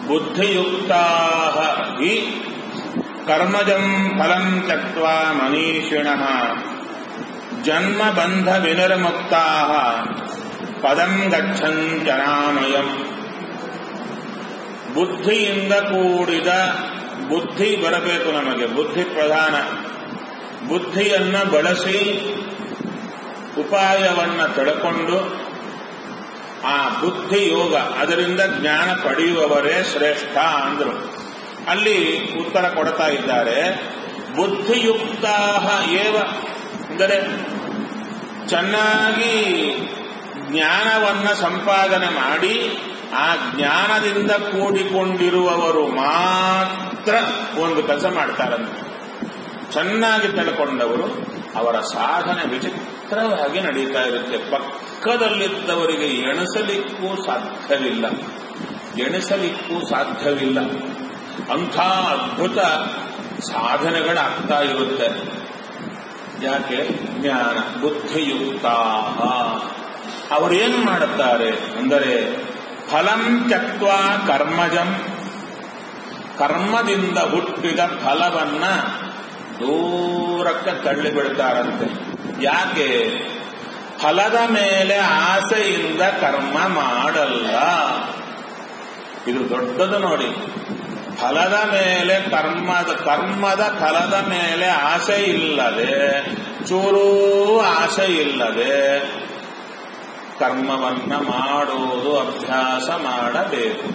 ಬುದ್ಧಿಯುಕ್ತಾ ಹಿ ಕರ್ಮಜಂ ಫಲಂ ತ್ಯಕ್ವಾ ಮನೀಷಿಣಃ ಜನ್ಮ ಬಂಧ ವಿನಿರ್ಮುಕ್ತಾ ಪದಂ ಗಚ್ಚಂಚನಾಮಯಂ ಬುದ್ಧಿಯಿಂದ ಕೂಡಿದ ಬುದ್ಧಿ ಬರಬೇಕು ನಮಗೆ ಬುದ್ಧಿ ಪ್ರಧಾನ ಬುದ್ಧಿಯನ್ನ ಬಳಸಿ ಉಪಾಯವನ್ನ ತಿಳ್ಕೊಂಡು ಆ ಬುದ್ಧಿ ಯೋಗ ಅದರಿಂದ ಜ್ಞಾನ ಪಡೆಯುವವರೇ ಶ್ರೇಷ್ಠ ಅಂದ್ರು ಅಲ್ಲಿ ಉತ್ತರ ಕೊಡ್ತಾ ಇದ್ದಾರೆ ಬುದ್ಧಿಯುಕ್ತ ಏವ ಅಂದರೆ ಚೆನ್ನಾಗಿ ಜ್ಞಾನವನ್ನ ಸಂಪಾದನೆ ಮಾಡಿ ಆ ಜ್ಞಾನದಿಂದ ಕೂಡಿಕೊಂಡಿರುವವರು ಮಾತ್ರ ಒಂದು ಕೆಲಸ ಮಾಡ್ತಾರಂತೆ ಚೆನ್ನಾಗಿ ತಿಳ್ಕೊಂಡವರು ಅವರ ಸಾಧನೆ ವಿಚಿತ್ರವಾಗಿ ನಡೀತಾ ಇರುತ್ತೆ ಪಕ್ಕದಲ್ಲಿದ್ದವರಿಗೆ ಎಣಿಸಲಿಕ್ಕೂ ಸಾಧ್ಯವಿಲ್ಲ ಎಣಿಸಲಿಕ್ಕೂ ಸಾಧ್ಯವಿಲ್ಲ ಅಂಥ ಅದ್ಭುತ ಸಾಧನೆಗಳಾಗ್ತಾ ಇರುತ್ತೆ ಯಾಕೆ ಜ್ಞಾನ ಬುದ್ಧಿಯುಕ್ತ ಅವರೇನು ಮಾಡುತ್ತಾರೆ ಅಂದರೆ ಫಲಂ ತ್ಯಕ್ವ ಕರ್ಮಜಂ ಕರ್ಮದಿಂದ ಹುಟ್ಟಿದ ಫಲವನ್ನ ದೂರಕ್ಕೆ ತಳ್ಳಿಬಿಡ್ತಾರಂತೆ ಯಾಕೆ ಫಲದ ಮೇಲೆ ಆಸೆಯಿಂದ ಕರ್ಮ ಮಾಡಲ್ಲ ಇದು ದೊಡ್ಡದು ನೋಡಿ ಫಲದ ಮೇಲೆ ಕರ್ಮದ ಕರ್ಮದ ಫಲದ ಮೇಲೆ ಆಸೆ ಇಲ್ಲದೆ ಚೂರೂ ಆಸೆ ಇಲ್ಲದೆ ಕರ್ಮವನ್ನ ಮಾಡುವುದು ಅಭ್ಯಾಸ ಮಾಡಬೇಕು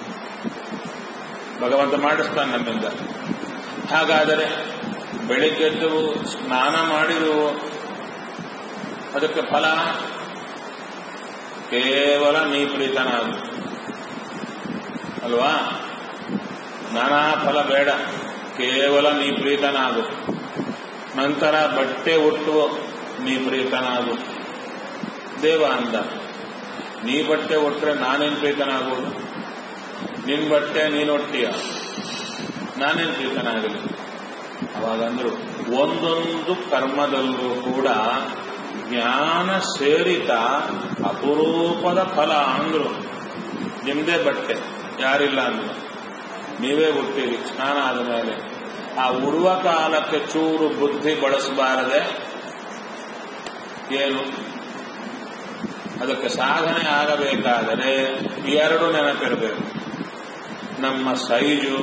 ಭಗವಂತ ಮಾಡಿಸ್ತಾನೆ ನಮ್ಮಿಂದ ಹಾಗಾದರೆ ಬೆಳಿಗ್ಗೆದ್ದು ಸ್ನಾನ ಮಾಡಿರು ಅದಕ್ಕೆ ಫಲ ಕೇವಲ ನೀ ಪ್ರೀತನಾಗು ಅಲ್ವಾ ನಾನಾ ಫಲ ಬೇಡ ಕೇವಲ ನೀ ಪ್ರೀತನಾಗು ನಂತರ ಬಟ್ಟೆ ಉಟ್ಟುವ ನೀ ಪ್ರೀತನಾಗು ದೇವ ಅಂದ ನೀ ಬಟ್ಟೆ ಉಟ್ರೆ ನಾನೇನ್ ಪ್ರೀತನಾಗುವುದು ನಿನ್ ಬಟ್ಟೆ ನೀನು ಒಟ್ಟಿಯ ನಾನೇನ್ ಪ್ರೀತನಾಗಲಿ ಅವಾಗಂದ್ರು ಒಂದೊಂದು ಕರ್ಮದಲ್ಲೂ ಕೂಡ ಜ್ಞಾನ ಸೇರಿತ ಅಪರೂಪದ ಫಲ ಅಂದ್ರು ನಿಮ್ದೇ ಬಟ್ಟೆ ಯಾರಿಲ್ಲ ಅಂದ್ರು ನೀವೇ ಹುಟ್ಟಿರಿ ಸ್ನಾನ ಆದ ಮೇಲೆ ಆ ಉಡುವ ಕಾಲಕ್ಕೆ ಚೂರು ಬುದ್ಧಿ ಬಳಸಬಾರದೆ ಏನು ಅದಕ್ಕೆ ಸಾಧನೆ ಆಗಬೇಕಾದರೆ ಎರಡು ನೆನಪಿರಬೇಕು ನಮ್ಮ size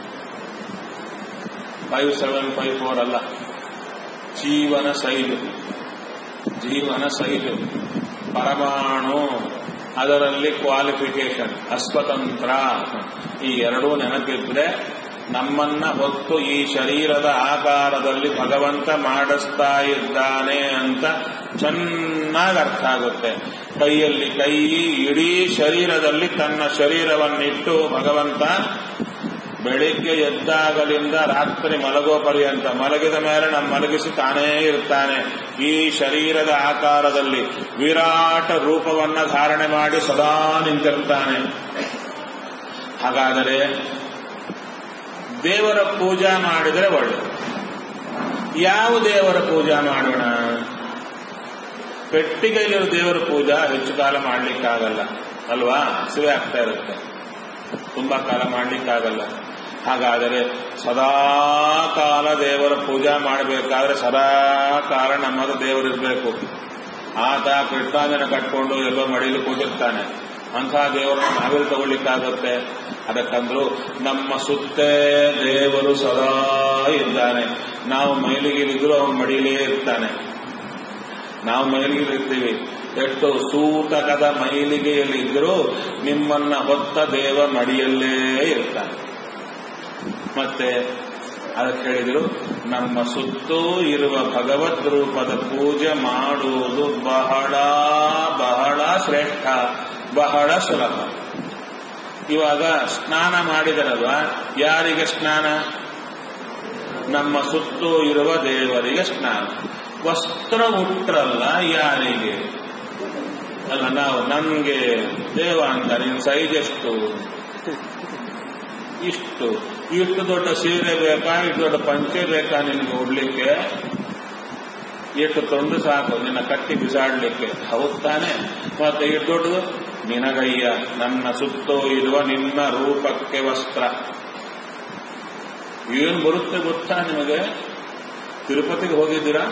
five seven five four ಅಲ್ಲ ಜೀವನ ಸೈಜು ಜೀವನ ಸೈಜು ಪರಮಾಣು ಅದರಲ್ಲಿ ಕ್ವಾಲಿಫಿಕೇಶನ್ ಅಸ್ವತಂತ್ರ ಈ ಎರಡೂ ನೆನಪಿದ್ರೆ ನಮ್ಮನ್ನ ಹೊತ್ತು ಈ ಶರೀರದ ಆಕಾರದಲ್ಲಿ ಭಗವಂತ ಮಾಡಿಸ್ತಾ ಇದ್ದಾನೆ ಅಂತ ಚೆನ್ನಾಗಿ ಅರ್ಥ ಆಗುತ್ತೆ ಕೈಯಲ್ಲಿ ಕೈ ಇಡೀ ಶರೀರದಲ್ಲಿ ತನ್ನ ಶರೀರವನ್ನಿಟ್ಟು ಭಗವಂತ ಬೆಳಿಗ್ಗೆ ಎದ್ದಾಗಲಿಂದ ರಾತ್ರಿ ಮಲಗೋ ಪರ್ಯಂತ ಮಲಗಿದ ಮೇಲೆ ನಮ್ಮ ಮಲಗಿಸಿ ತಾನೇ ಇರ್ತಾನೆ ಈ ಶರೀರದ ಆಕಾರದಲ್ಲಿ ವಿರಾಟ ರೂಪವನ್ನ ಧಾರಣೆ ಮಾಡಿ ಸದಾ ನಿಂತಿರ್ತಾನೆ ಹಾಗಾದರೆ ದೇವರ ಪೂಜಾ ಮಾಡಿದರೆ ಒಳ್ಳೆ ಯಾವ ದೇವರ ಪೂಜಾ ಮಾಡೋಣ ಪೆಟ್ಟಿಗೆಯಲ್ಲಿರೋ ದೇವರ ಪೂಜಾ ಹೆಚ್ಚು ಕಾಲ ಮಾಡ್ಲಿಕ್ಕಾಗಲ್ಲ ಅಲ್ವಾ ಹಸಿವೆ ಆಗ್ತಾ ಇರುತ್ತೆ ತುಂಬಾ ಕಾಲ ಮಾಡ್ಲಿಕ್ಕಾಗಲ್ಲ ಹಾಗಾದರೆ ಸದಾ ಕಾಲ ದೇವರ ಪೂಜಾ ಮಾಡಬೇಕಾದ್ರೆ ಸದಾ ಕಾಲ ನಮ್ಮದು ದೇವರಿರ್ಬೇಕು ಆತ ಕೃಷ್ಣಾಂಜನ ಕಟ್ಕೊಂಡು ಎಲ್ಲೋ ಮಡಿಲಿ ಕೂತಿರ್ತಾನೆ ಅಂಥ ದೇವರನ್ನು ನಾವೆಲ್ಲಿ ತಗೊಳ್ಳಿಕ್ಕಾಗುತ್ತೆ ಅದಕ್ಕಂದ್ರು ನಮ್ಮ ಸುತ್ತೇ ದೇವರು ಸದಾ ಇದ್ದಾನೆ ನಾವು ಮೈಲಿಗಿರಿದ್ರು ಅವನು ಮಡಿಲೇ ಇರ್ತಾನೆ ನಾವು ಮೈಲಿಗಿರ್ತೀವಿ ಎಷ್ಟು ಸೂತಕದ ಮೈಲಿಗೆಯಲ್ಲಿದ್ದರೂ ನಿಮ್ಮನ್ನ ಹೊತ್ತ ದೇವ ಮಡಿಯಲ್ಲೇ ಇರ್ತಾನೆ ಮತ್ತೆ ಅದಕ್ಕೆ ಹೇಳಿದ್ರು ನಮ್ಮ ಸುತ್ತೂ ಇರುವ ಭಗವದ್ ರೂಪದ ಪೂಜೆ ಮಾಡುವುದು ಬಹಳ ಬಹಳ ಶ್ರೇಷ್ಠ ಬಹಳ ಸುಲಭ ಇವಾಗ ಸ್ನಾನ ಮಾಡಿದರಲ್ವಾ ಯಾರಿಗೆ ಸ್ನಾನ ನಮ್ಮ ಸುತ್ತೂ ಇರುವ ದೇವರಿಗೆ ಸ್ನಾನ ವಸ್ತ್ರ ಉಟ್ರಲ್ಲ ಯಾರಿಗೆ ಅಲ್ಲ ನಾವು ನನ್ಗೆ ದೇವ ಅಂತ ನಿನ್ ಸೈಜ್ ಎಷ್ಟು ಇಷ್ಟು ಇಷ್ಟು ದೊಡ್ಡ ಸೀರೆ ಬೇಕಾ ಇಷ್ಟು ದೊಡ್ಡ ಪಂಚೆ ಬೇಕಾ ನಿನ್ಗೆ ಉಡ್ಲಿಕ್ಕೆ ಎಷ್ಟು ತೊಂದು ಸಾಕು ನಿನ್ನ ಕಟ್ಟಿ ಬಿಸಾಡ್ಲಿಕ್ಕೆ ಹೌದ್ ತಾನೆ ಮತ್ತೆ ಎಷ್ಟು ದೊಡ್ಡದು ನಿನಗಯ್ಯ ನನ್ನ ಸುತ್ತೋ ಇರುವ ನಿನ್ನ ರೂಪಕ್ಕೆ ವಸ್ತ್ರ ಏನ್ ಬರುತ್ತೆ ಗೊತ್ತಾ ನಿಮಗೆ ತಿರುಪತಿಗೆ ಹೋಗಿದ್ದೀರಾ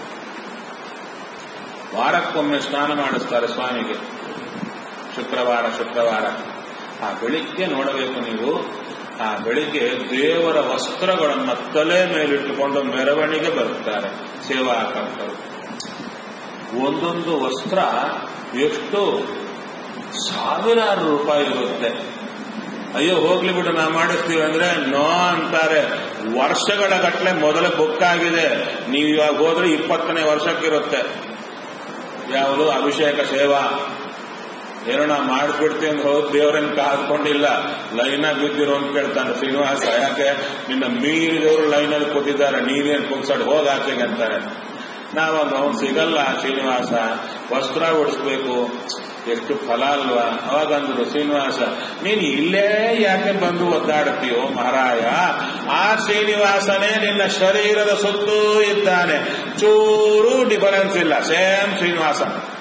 ವಾರಕ್ಕೊಮ್ಮೆ ಸ್ನಾನ ಮಾಡಿಸ್ತಾರೆ ಸ್ವಾಮಿಗೆ ಶುಕ್ರವಾರ ಶುಕ್ರವಾರ ಆ ಬೆಳಿಗ್ಗೆ ನೋಡಬೇಕು ನೀವು ಆ ಬೆಳಿಗ್ಗೆ ದೇವರ ವಸ್ತ್ರಗಳನ್ನು ತಲೆ ಮೇಲಿಟ್ಟುಕೊಂಡು ಮೆರವಣಿಗೆ ಬರುತ್ತಾರೆ ಸೇವಾಕರ್ತರು ಒಂದೊಂದು ವಸ್ತ್ರ ಎಷ್ಟು ಸಾವಿರಾರು ರೂಪಾಯಿ ಇರುತ್ತೆ ಅಯ್ಯೋ ಹೋಗ್ಲಿ ಬಿಡು ನಾ ಮಾಡಿಸ್ತೀವಿ ಅಂದ್ರೆ ನೋ ಅಂತಾರೆ ವರ್ಷಗಳ ಗಟ್ಟಲೆ ಮೊದಲೇ ಬುಕ್ ಆಗಿದೆ ನೀವು ಇವಾಗ ಹೋದ್ರೆ ಇಪ್ಪತ್ತನೇ ವರ್ಷಕ್ಕಿರುತ್ತೆ ಯಾವುದು ಅಭಿಷೇಕ ಸೇವಾ ಏನೋ ನಾ ಮಾಡಿಬಿಡ್ತೀವಿ ಅಂತ ಹೋದ್ ದೇವರನ್ನ ಕಾದ್ಕೊಂಡಿಲ್ಲ ಲೈನಾಗಿ ಬಿದ್ದಿರೋ ಅಂತ ಕೇಳ್ತಾನೆ ಶ್ರೀನಿವಾಸ ಯಾಕೆ ನಿನ್ನ ಮೀರಿದವರು ಲೈನಲ್ಲಿ ಕೂತಿದ್ದಾರೆ ನೀವೇನು ಕುಗ್ಸಾಡ್ ಹೋಗ ಆಚೆಗೆ ಅಂತಾರೆ ನಾವಾಗ ಅವ್ನು ಸಿಗಲ್ಲ ಶ್ರೀನಿವಾಸ ವಸ್ತ್ರ ಉಡಿಸ್ಬೇಕು ಎಷ್ಟು ಫಲ ಅಲ್ವಾ ಅವಾಗಂದ್ರು ಶ್ರೀನಿವಾಸ ನೀನು ಇಲ್ಲೇ ಯಾಕೆ ಬಂದು ಒದ್ದಾಡ್ತೀಯೋ ಮಹಾರಾಯ ಆ ಶ್ರೀನಿವಾಸನೇ ನಿನ್ನ ಶರೀರದ ಸುತ್ತೂ ಇದ್ದಾನೆ ಚೂರು ಡಿಫರೆನ್ಸ್ ಇಲ್ಲ ಸೇಮ್ ಶ್ರೀನಿವಾಸ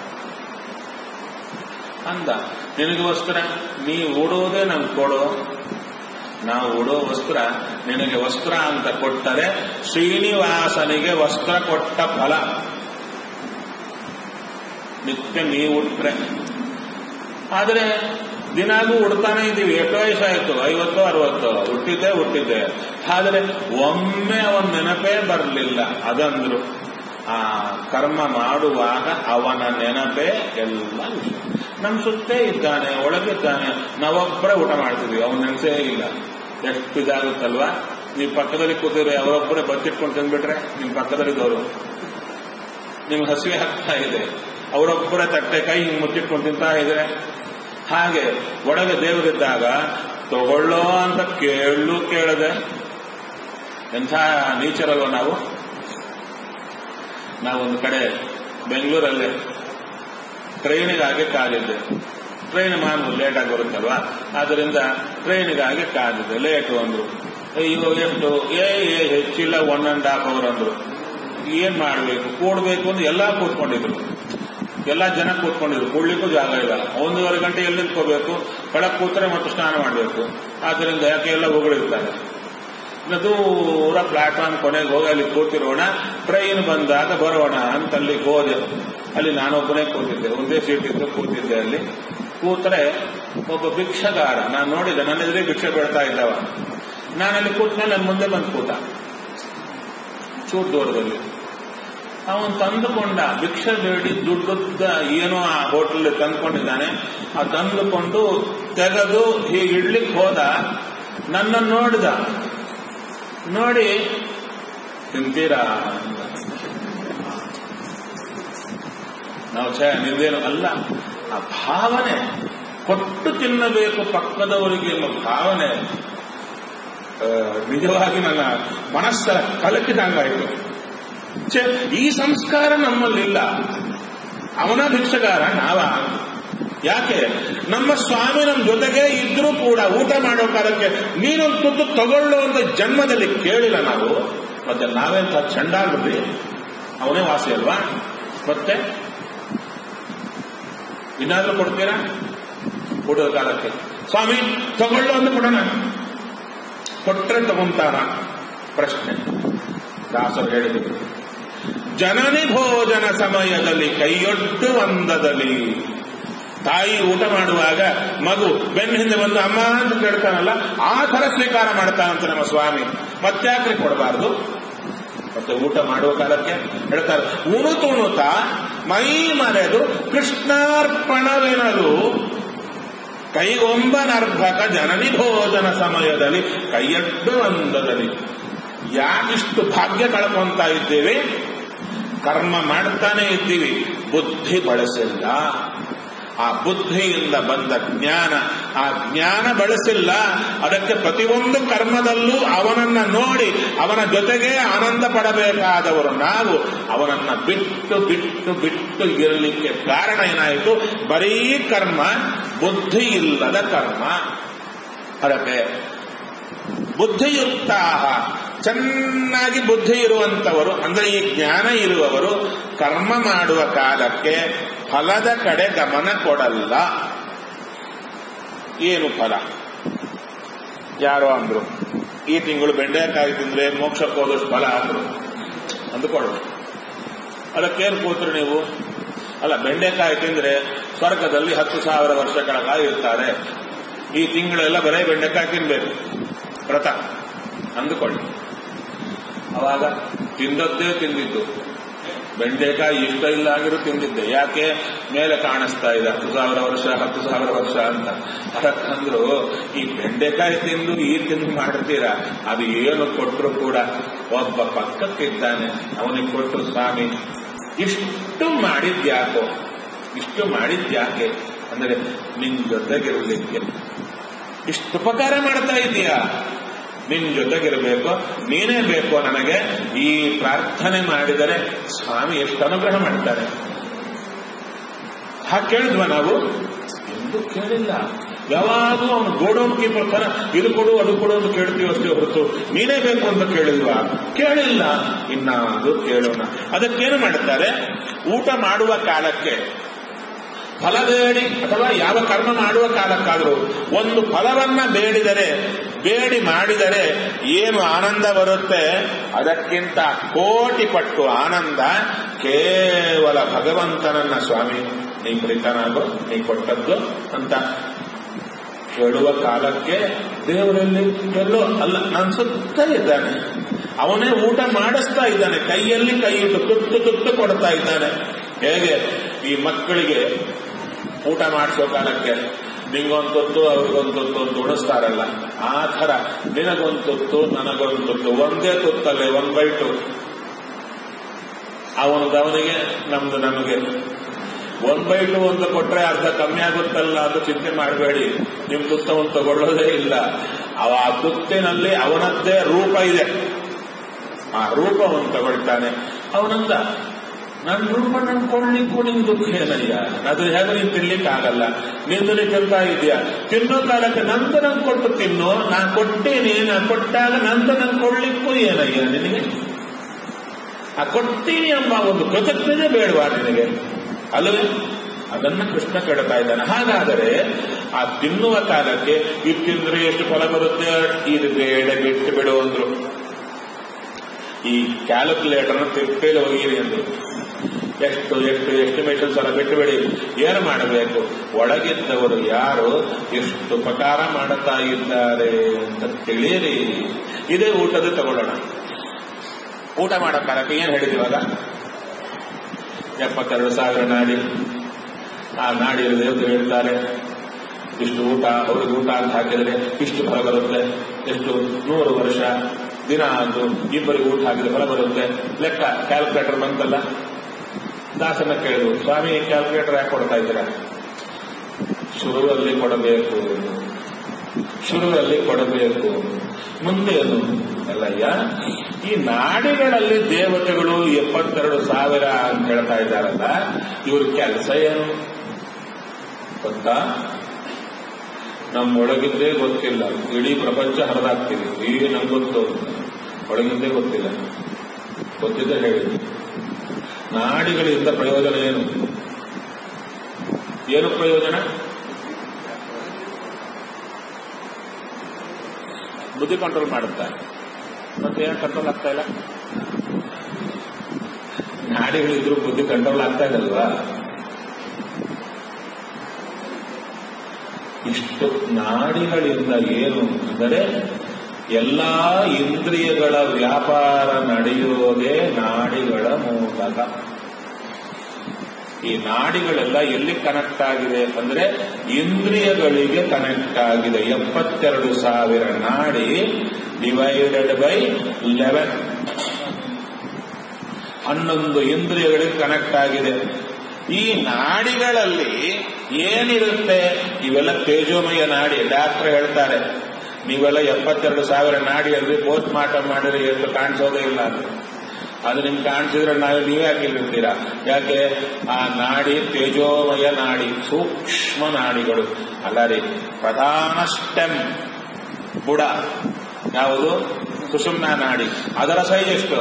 ಅಂದ ನಿನಗೆ ವಸ್ತ್ರ ನೀ ಉಡೋದೇ ನಮ್ಗೆ ಕೊಡು ನಾವು ಉಡೋ ವಸ್ತ್ರ ನಿನಗೆ ವಸ್ತ್ರ ಅಂತ ಕೊಟ್ಟರೆ ಶ್ರೀನಿವಾಸನಿಗೆ ವಸ್ತ್ರ ಕೊಟ್ಟ ಫಲ ನಿತ್ಯ ನೀವು ಉಟ್ರೆ ಆದರೆ ದಿನಾಗೂ ಉಡ್ತಾನೆ ಇದ್ದೀವಿ ಎಷ್ಟು ವಯಸ್ಸಾಯ್ತು ಐವತ್ತು ಅರವತ್ತು ಹುಟ್ಟಿದ್ದೆ ಹುಟ್ಟಿದ್ದೆ ಆದರೆ ಒಮ್ಮೆ ಅವನ ನೆನಪೇ ಬರಲಿಲ್ಲ ಅದಂದ್ರು ಆ ಕರ್ಮ ಮಾಡುವಾಗ ಅವನ ನೆನಪೇ ಎಲ್ಲ ವಿಷಯ ನಮ್ಮ ಸುತ್ತೇ ಇದ್ದಾನೆ ಒಳಗಿದ್ದಾನೆ ನಾವೊಬ್ಬರೇ ಊಟ ಮಾಡ್ತಿದ್ವಿ ಅವನ ನೆನಸೇ ಇಲ್ಲ ಎಷ್ಟು ಇದಾಗುತ್ತಲ್ವಾ ನೀವು ಪಕ್ಕದಲ್ಲಿ ಕೂತಿದ್ರೆ ಅವರೊಬ್ಬರೇ ಬಚ್ಚಿಟ್ಕೊಂಡು ತಂದ್ಬಿಟ್ರೆ ನಿಮ್ಮ ಪಕ್ಕದಲ್ಲಿದ್ದವರು ನಿಮ್ಗೆ ಹಸಿವೆ ಆಗ್ತಾ ಇದೆ ಅವರೊಬ್ಬರೇ ತಟ್ಟೆ ಕೈ ಹಿಂಗೆ ಮುಚ್ಚಿಟ್ಕೊಂಡು ತಿಂತಾ ಇದ್ರೆ ಹಾಗೆ ಒಳಗೆ ದೇವರಿದ್ದಾಗ ತಗೊಳ್ಳೋ ಅಂತ ಕೇಳಲು ಕೇಳದೆ ಎಂಥ ನೀಚರಲ್ವ ನಾವು ನಾವೊಂದು ಕಡೆ ಬೆಂಗಳೂರಲ್ಲೇ ಟ್ರೈನಿಗಾಗಿ ಕಾದಿದ್ದೆ ಟ್ರೈನ್ ಮಾಮೂಲು ಲೇಟಾಗಿ ಬರುತ್ತಲ್ವಾ ಆದ್ದರಿಂದ ಟ್ರೈನಿಗಾಗಿ ಕಾದಿದ್ದೆ ಲೇಟು ಅಂದ್ರು ಅಯ್ಯೋ ಎಷ್ಟು ಏ ಏ ಹೆಚ್ಚಿಲ್ಲ ಒನ್ ಅಂಡ್ ಹಾಫ್ ಅವರ್ ಅಂದ್ರು ಏನ್ ಮಾಡಬೇಕು ಕೂಡ್ಬೇಕು ಅಂತ ಎಲ್ಲಾ ಕೂತ್ಕೊಂಡಿದ್ರು ಎಲ್ಲಾ ಜನ ಕೂತ್ಕೊಂಡಿದ್ರು ಕೂಡ್ಲಿಕ್ಕೂ ಜಾಗ ಇಲ್ಲ ಒಂದೂವರೆ ಗಂಟೆ ಎಲ್ಲಿ ನಿಂತ್ಕೋಬೇಕು ಕೆಳಗೆ ಕೂತ್ರೆ ಮತ್ತು ಸ್ನಾನ ಮಾಡಬೇಕು ಆದ್ದರಿಂದ ಯಾಕೆ ಎಲ್ಲ ಹೊಗಳಿರ್ತಾರೆ ಇನ್ನು ದೂರ ಪ್ಲಾಟ್ಫಾರ್ಮ್ ಕೊನೆಗೆ ಹೋಗಿ ಅಲ್ಲಿ ಕೂತಿರೋಣ ಟ್ರೈನ್ ಬಂದಾಗ ಬರೋಣ ಅಂತ ಅಲ್ಲಿ ಹೋದೆ ಅಲ್ಲಿ ನಾನೊಬ್ಬನೇ ಕೂತಿದ್ದೆ ಒಂದೇ ಸೀಟ್ ಇದ್ದು ಕೂತಿದ್ದೆ ಅಲ್ಲಿ ಕೂತ್ರೆ ಒಬ್ಬ ಭಿಕ್ಷಗಾರ ನಾನು ನೋಡಿದೆ ನನ್ನ ಎದುರೇ ಭಿಕ್ಷೆ ಬೀಳ್ತಾ ಇದ್ದವ ನಾನಲ್ಲಿ ಕೂತ್ಮೇಲೆ ನನ್ನ ಮುಂದೆ ಬಂದು ಕೂತ ಚೂರು ದೂರದಲ್ಲಿ ಅವನು ತಂದುಕೊಂಡ ಭಿಕ್ಷೆ ಬೇಡಿ ದುಡ್ಡುದ್ದ ಏನೋ ಆ ಹೋಟೆಲ್ ತಂದುಕೊಂಡಿದ್ದಾನೆ ಆ ತಂದುಕೊಂಡು ತೆಗೆದು ಹೀಗೆ ಇಡ್ಲಿಕ್ಕೆ ಹೋದ ನನ್ನ ನೋಡಿದ ನೋಡಿ ತಿಂತೀರಾ ಅಂತ ನಾವು ಛೇ ನಿಂದೇನು ಅಲ್ಲ ಆ ಭಾವನೆ ಕೊಟ್ಟು ತಿನ್ನಬೇಕು ಪಕ್ಕದವರಿಗೆ ಎಂಬ ಭಾವನೆ ಆ, ನಿಜವಾಗಿ ನನ್ನ ಮನಸ್ಸರ ಕಲಕಿದಂಗಾಯಿತು ಛೇ ಈ ಸಂಸ್ಕಾರ ನಮ್ಮಲ್ಲಿಲ್ಲ ಅವನ ಭಿಕ್ಷಗಾರ ನಾವ ಯಾಕೆ ನಮ್ಮ ಸ್ವಾಮಿ ನಮ್ಮ ಜೊತೆಗೆ ಇದ್ರೂ ಕೂಡ ಊಟ ಮಾಡೋ ಕಾಲಕ್ಕೆ ನೀನು ತುತ್ತು ತಗೊಳ್ಳುವಂತ ಜನ್ಮದಲ್ಲಿ ಕೇಳಿಲ್ಲ ನಾವು ಮತ್ತೆ ನಾವೆಂತ ಚಂಡಾಗ್ರಿ ಅವನೇ ವಾಸಿ ಅಲ್ವಾ ಮತ್ತೆ ಇನ್ನಾದ್ರೂ ಕೊಡ್ತೀರಾ ಊಟದ ಕಾಲಕ್ಕೆ ಸ್ವಾಮಿ ತಗೊಳ್ಳು ಅಂತ ಕೊಡೋಣ ಕೊಟ್ರೆ ತಗೊಂತಾರ ಪ್ರಶ್ನೆ ದಾಸರು ಹೇಳಿದರು ಜನನಿ ಭೋಜನ ಸಮಯದಲ್ಲಿ ಕೈಯೊಡ್ಡು ಒಂದದಲ್ಲಿ ತಾಯಿ ಊಟ ಮಾಡುವಾಗ ಮಗು ಬೆನ್ನ ಹಿಂದೆ ಬಂದು ಅಮ್ಮ ಅಂತ ಕೇಳ್ತಾನಲ್ಲ ಆ ಥರ ಸ್ವೀಕಾರ ಮಾಡ್ತಾನಂತ ನಮ್ಮ ಸ್ವಾಮಿ ಮತ್ತ್ಯಾಕ್ರಿ ಕೊಡಬಾರ್ದು ಮತ್ತೆ ಊಟ ಮಾಡುವ ಕಾಲಕ್ಕೆ ಹೇಳ್ತಾರೆ ಉಣುತು ಉಣುತ ಮೈ ಮರೆದು ಕೃಷ್ಣಾರ್ಪಣವೆನಲು ಕೈಗೊಂಬನರ್ಭಕ ಜನನಿ ಭೋಜನ ಸಮಯದಲ್ಲಿ ಕೈಯಡ್ಡು ಅಂದದಲ್ಲಿ ಯಾಕಿಷ್ಟು ಭಾಗ್ಯ ಕಳ್ಕೊಂತ ಇದ್ದೇವೆ ಕರ್ಮ ಮಾಡ್ತಾನೆ ಇದ್ದೀವಿ ಬುದ್ಧಿ ಬಳಸಿಲ್ಲ ಆ ಬುದ್ಧಿಯಿಂದ ಬಂದ ಜ್ಞಾನ ಆ ಜ್ಞಾನ ಬಳಸಿಲ್ಲ ಅದಕ್ಕೆ ಪ್ರತಿಯೊಂದು ಕರ್ಮದಲ್ಲೂ ಅವನನ್ನ ನೋಡಿ ಅವನ ಜೊತೆಗೆ ಆನಂದ ಪಡಬೇಕಾದವರು ನಾವು ಅವನನ್ನ ಬಿಟ್ಟು ಬಿಟ್ಟು ಬಿಟ್ಟು ಇರಲಿಕ್ಕೆ ಕಾರಣ ಏನಾಯಿತು ಬರೀ ಕರ್ಮ ಬುದ್ಧಿ ಇಲ್ಲದ ಕರ್ಮ ಅದಕ್ಕೆ ಬುದ್ಧಿಯುಕ್ತ ಚೆನ್ನಾಗಿ ಬುದ್ಧಿ ಇರುವಂತವರು ಅಂದ್ರೆ ಈ ಜ್ಞಾನ ಇರುವವರು ಕರ್ಮ ಮಾಡುವ ಕಾಲಕ್ಕೆ ಫಲದ ಕಡೆ ಗಮನ ಕೊಡಲ್ಲ ಏನು ಫಲ ಯಾರೋ ಅಂದ್ರು ಈ ತಿಂಗಳು ಬೆಂಡೆಕಾಯಿ ತಿಂದ್ರೆ ಮೋಕ್ಷಕ್ಕೆ ಹೋದಷ್ಟು ಫಲ ಅಂದ್ರು ಅಂದುಕೊಳ್ಳು ಅದಕ್ಕೇನು ಕೂತ್ರು ನೀವು ಅಲ್ಲ ಬೆಂಡೆಕಾಯಿ ತಿಂದ್ರೆ ಸ್ವರ್ಗದಲ್ಲಿ ಹತ್ತು ಸಾವಿರ ವರ್ಷಗಳ ಕಾಲ ಇರ್ತಾರೆ ಈ ತಿಂಗಳೆಲ್ಲ ಬರೇ ಬೆಂಡೆಕಾಯಿ ತಿನ್ಬೇಕು ವ್ರತ ಅಂದುಕೊಳ್ಳಿ ಅವಾಗ ತಿಂದದ್ದೇ ತಿಂದಿದ್ದು ಬೆಂಡೆಕಾಯಿ ಇಷ್ಟ ಇಲ್ಲ ಆಗಿರೂ ತಿಂದಿದ್ದೆ ಯಾಕೆ ಮೇಲೆ ಕಾಣಿಸ್ತಾ ಇದೆ ಹತ್ತು ಸಾವಿರ ವರ್ಷ ಹತ್ತು ಸಾವಿರ ವರ್ಷ ಅಂತ ಅದಕ್ಕಂದ್ರು ಈ ಬೆಂಡೆಕಾಯಿ ತಿಂದು ಈ ತಿಂದು ಮಾಡ್ತೀರಾ ಅದು ಏನು ಕೊಟ್ಟರು ಕೂಡ ಒಬ್ಬ ಪಕ್ಕಕ್ಕಿದ್ದಾನೆ ಅವನಿಗೆ ಕೊಟ್ಟರು ಸ್ವಾಮಿ ಇಷ್ಟು ಮಾಡಿದ್ಯಾಕೋ ಇಷ್ಟು ಮಾಡಿದ್ಯಾಕೆ ಅಂದ್ರೆ ನಿನ್ ಜೊತೆಗಿರ್ಲಿಕ್ಕೆ ಇಷ್ಟು ಉಪಕಾರ ಮಾಡ್ತಾ ಇದೀಯಾ ನಿನ್ ಜೊತೆಗಿರಬೇಕು ನೀನೇ ಬೇಕು ನನಗೆ ಈ ಪ್ರಾರ್ಥನೆ ಮಾಡಿದರೆ ಸ್ವಾಮಿ ಎಷ್ಟು ಅನುಗ್ರಹ ಮಾಡ್ತಾರೆ ಹಾಗೆ ಕೇಳಿದ್ವ ನಾವು ಎಂದು ಕೇಳಿಲ್ಲ ಯಾವಾಗಲೂ ಅವನು ಗೋಡೌನ್ ಕೀಪರ್ ತರ ಇದು ಕೊಡು ಅದು ಕೊಡು ಅಂತ ಕೇಳ್ತೀವಿ ಅಷ್ಟೇ ಹೊರತು ನೀನೇ ಬೇಕು ಅಂತ ಕೇಳಿಲ್ವಾ ಕೇಳಿಲ್ಲ ಇನ್ನಾದು ಕೇಳೋಣ ಅದಕ್ಕೇನು ಮಾಡುತ್ತಾರೆ ಊಟ ಮಾಡುವ ಕಾಲಕ್ಕೆ ಫಲ ಬೇಡಿ ಅಥವಾ ಯಾವ ಕರ್ಮ ಮಾಡುವ ಕಾಲಕ್ಕಾದರೂ ಒಂದು ಫಲವನ್ನ ಬೇಡಿದರೆ ಬೇಡಿ ಮಾಡಿದರೆ ಏನು ಆನಂದ ಬರುತ್ತೆ ಅದಕ್ಕಿಂತ ಕೋಟಿ ಪಟ್ಟು ಆನಂದ ಕೇವಲ ಭಗವಂತನನ್ನ ಸ್ವಾಮಿ ನೀ ಪ್ರೀತನಾಗೋ ನೀ ಕೊಟ್ಟದ್ದು ಅಂತ ಹೇಳುವ ಕಾಲಕ್ಕೆ ದೇವರಲ್ಲಿ ಎಲ್ಲೋ ಅಲ್ಲ ನನ್ನ ಸುತ್ತ ಇದ್ದಾನೆ ಅವನೇ ಊಟ ಮಾಡಿಸ್ತಾ ಇದ್ದಾನೆ ಕೈಯಲ್ಲಿ ಕೈ ಇಟ್ಟು ತುತ್ತು ತುತ್ತು ಕೊಡ್ತಾ ಇದ್ದಾನೆ ಹೇಗೆ ಈ ಮಕ್ಕಳಿಗೆ ಊಟ ಮಾಡಿಸೋ ಕಾಲಕ್ಕೆ ನಿಂಗೊಂದು ತುತ್ತು ಅವ್ರಿಗೊಂದು ತುತ್ತು ಅಂತ ಉಣಿಸ್ತಾರಲ್ಲ ಆ ಥರ ನಿನಗೊಂದು ತುತ್ತು ನನಗೊಂದು ತುತ್ತು ಒಂದೇ ತುತ್ತಲ್ಲೇ ಒಂದ್ ಬೈಟು ಅವನದು ಅವನಿಗೆ ನಮ್ದು ನಮಗೆ ಒಂದ್ ಬೈಟು ಒಂದು ಕೊಟ್ರೆ ಅರ್ಧ ಕಮ್ಮಿ ಆಗುತ್ತಲ್ಲ ಅದು ಚಿಂತೆ ಮಾಡಬೇಡಿ ನಿಮ್ ತುತ್ತವನ್ನು ತಗೊಳ್ಳೋದೇ ಇಲ್ಲ ಅವ ಆ ತುತ್ತಿನಲ್ಲಿ ಅವನದ್ದೇ ರೂಪ ಇದೆ ಆ ರೂಪವನ್ನು ತಗೊಳ್ತಾನೆ ಅವನಂದ ನನ್ನ ರೂಪ ನನ್ ಕೊಳ್ಳಿಕ್ಕೂ ನಿನ್ ದುಃಖ ಏನಯ್ಯ ಅದು ಹೇಗೆ ನೀನ್ ತಿನ್ಲಿಕ್ಕೆ ಆಗಲ್ಲ ನಿಂದು ನೀ ತಿಂತಾ ಇದೆಯಾ ತಿನ್ನೋ ಕಾಲಕ್ಕೆ ನಂದು ನನ್ ಕೊಟ್ಟು ತಿನ್ನು ನಾನ್ ಕೊಟ್ಟೇನಿ ನಾ ಕೊಟ್ಟಾಗ ನಂದು ನನ್ ಕೊಳ್ಳಿಕ್ಕೂ ಏನಯ್ಯ ನಿನಗೆ ಆ ಕೊಡ್ತೀನಿ ಎಂಬ ಒಂದು ಕೃತಜ್ಞತೆ ಬೇಡವಾ ನಿನಗೆ ಅಲ್ಲವೇ ಅದನ್ನ ಕೃಷ್ಣ ಕೇಳ್ತಾ ಇದ್ದಾನೆ ಹಾಗಾದರೆ ಆ ತಿನ್ನುವ ಕಾಲಕ್ಕೆ ಇದು ತಿಂದ್ರೆ ಎಷ್ಟು ಫಲ ಬರುತ್ತೆ ಇದು ಬೇಡ ಬಿಟ್ಟು ಬಿಡು ಅಂದ್ರು ಈ ಕ್ಯಾಲ್ಕುಲೇಟರ್ ತಿಪ್ಪೇಲಿ ಹೋಗಿರಿ ಅಂದ್ರು ಎಷ್ಟು ಎಷ್ಟು ಎಸ್ಟಿಮೇಷನ್ಸ್ ಎಲ್ಲ ಬಿಟ್ಟುಬಿಡಿ ಏನು ಮಾಡಬೇಕು ಒಳಗಿದ್ದವರು ಯಾರು ಎಷ್ಟು ಉಪಕಾರ ಮಾಡುತ್ತಾ ಇದ್ದಾರೆ ಅಂತ ತಿಳಿಯಿರಿ ಇದೇ ಊಟದ ತಗೊಳ್ಳೋಣ ಊಟ ಮಾಡೋ ಕಾಲಕ್ಕೆ ಏನ್ ಹೇಳಿದಿವಾಗ ಎಪ್ಪತ್ತೆರಡು ಸಾವಿರ ನಾಡಿ ಆ ನಾಡಿ ದೇವರು ಹೇಳ್ತಾರೆ ಇಷ್ಟು ಊಟ ಅವ್ರಿಗೆ ಊಟ ಅಂತ ಹಾಕಿದ್ರೆ ಇಷ್ಟು ಫಲ ಬರುತ್ತೆ ಎಷ್ಟು ನೂರು ವರ್ಷ ದಿನ ಆದ್ದು ಇಬ್ಬರಿಗೆ ಊಟ ಹಾಕಿದ್ರೆ ಫಲ ಬರುತ್ತೆ ಲೆಕ್ಕ ಕ್ಯಾಲ್ಕುಲೇಟರ್ ಬಂತಲ್ಲ ದಾಸನ ಕೇಳಿದ್ರು ಸ್ವಾಮಿ ಕ್ಯಾಲ್ಕುಲೇಟರ್ ಯಾಕೆ ಕೊಡ್ತಾ ಇದ್ದೀರಾ ಶುರುವಲ್ಲಿ ಕೊಡಬೇಕು ಶುರುವಲ್ಲಿ ಕೊಡಬೇಕು ಮುಂದೆ ಅದು ಅಲ್ಲಯ್ಯ ಈ ನಾಡಿಗಳಲ್ಲಿ ದೇವತೆಗಳು ಎಪ್ಪತ್ತೆರಡು ಸಾವಿರ ಅಂತ ಹೇಳ್ತಾ ಇದ್ದಾರಲ್ಲ ಇವ್ರ ಕೆಲಸ ಏನು ಗೊತ್ತಾ ನಮ್ಮೊಳಗಿದ್ದೇ ಗೊತ್ತಿಲ್ಲ ಇಡೀ ಪ್ರಪಂಚ ಹರಿದಾಗ್ತೀವಿ ಈಗ ನಮ್ಗೆ ಗೊತ್ತು ಒಳಗಿದ್ದೇ ಗೊತ್ತಿಲ್ಲ ಗೊತ್ತಿದ್ದೇ ಹೇಳಿ ನಾಡಿಗಳಿಂದ ಪ್ರಯೋಜನ ಏನು ಏನು ಪ್ರಯೋಜನ ಬುದ್ಧಿ ಕಂಟ್ರೋಲ್ ಮಾಡುತ್ತಾ ಮತ್ತೆ ಏನು ಕಂಟ್ರೋಲ್ ಆಗ್ತಾ ಇಲ್ಲ ನಾಡಿಗಳಿದ್ರು ಬುದ್ಧಿ ಕಂಟ್ರೋಲ್ ಆಗ್ತಾ ಇಲ್ಲಲ್ವಾ ಇಷ್ಟು ನಾಡಿಗಳಿಂದ ಏನು ಅಂದರೆ ಎಲ್ಲಾ ಇಂದ್ರಿಯಗಳ ವ್ಯಾಪಾರ ನಡೆಯೋದೇ ನಾಡಿಗಳ ಮೂಲಕ ಈ ನಾಡಿಗಳೆಲ್ಲ ಎಲ್ಲಿ ಕನೆಕ್ಟ್ ಆಗಿದೆ ಅಂದ್ರೆ ಇಂದ್ರಿಯಗಳಿಗೆ ಕನೆಕ್ಟ್ ಆಗಿದೆ ಎಪ್ಪತ್ತೆರಡು ಸಾವಿರ ನಾಡಿ ಡಿವೈಡೆಡ್ ಬೈ ಲೆವೆನ್ ಹನ್ನೊಂದು ಇಂದ್ರಿಯಗಳಿಗೆ ಕನೆಕ್ಟ್ ಆಗಿದೆ ಈ ನಾಡಿಗಳಲ್ಲಿ ಏನಿರುತ್ತೆ ಇವೆಲ್ಲ ತೇಜೋಮಯ ನಾಡಿ ಡಾಕ್ಟರ್ ಹೇಳ್ತಾರೆ ನೀವೆಲ್ಲ ಎಪ್ಪತ್ತೆರಡು ಸಾವಿರ ನಾಡಿ ಅಂದ್ರೆ ಪೋಸ್ಟ್ ಮಾರ್ಟಮ್ ಮಾಡಿದ್ರೆ ಎಷ್ಟು ಕಾಣಿಸೋದೇ ಇಲ್ಲ ಅಂತ ಅದು ನಿಮ್ಗೆ ಕಾಣಿಸಿದ್ರೆ ನಾವು ನೀವೇ ಹಾಕಿರ್ತೀರಾ ಯಾಕೆ ಆ ನಾಡಿ ತೇಜೋಮಯ ನಾಡಿ ಸೂಕ್ಷ್ಮ ನಾಡಿಗಳು ಅಲ್ಲ ರೀ ಪ್ರಧಾನ ಸ್ಟೆಮ್ ಬುಡ ಯಾವುದು ಸುಷುಮ್ನ ನಾಡಿ ಅದರ ಸೈಜ್ ಎಷ್ಟು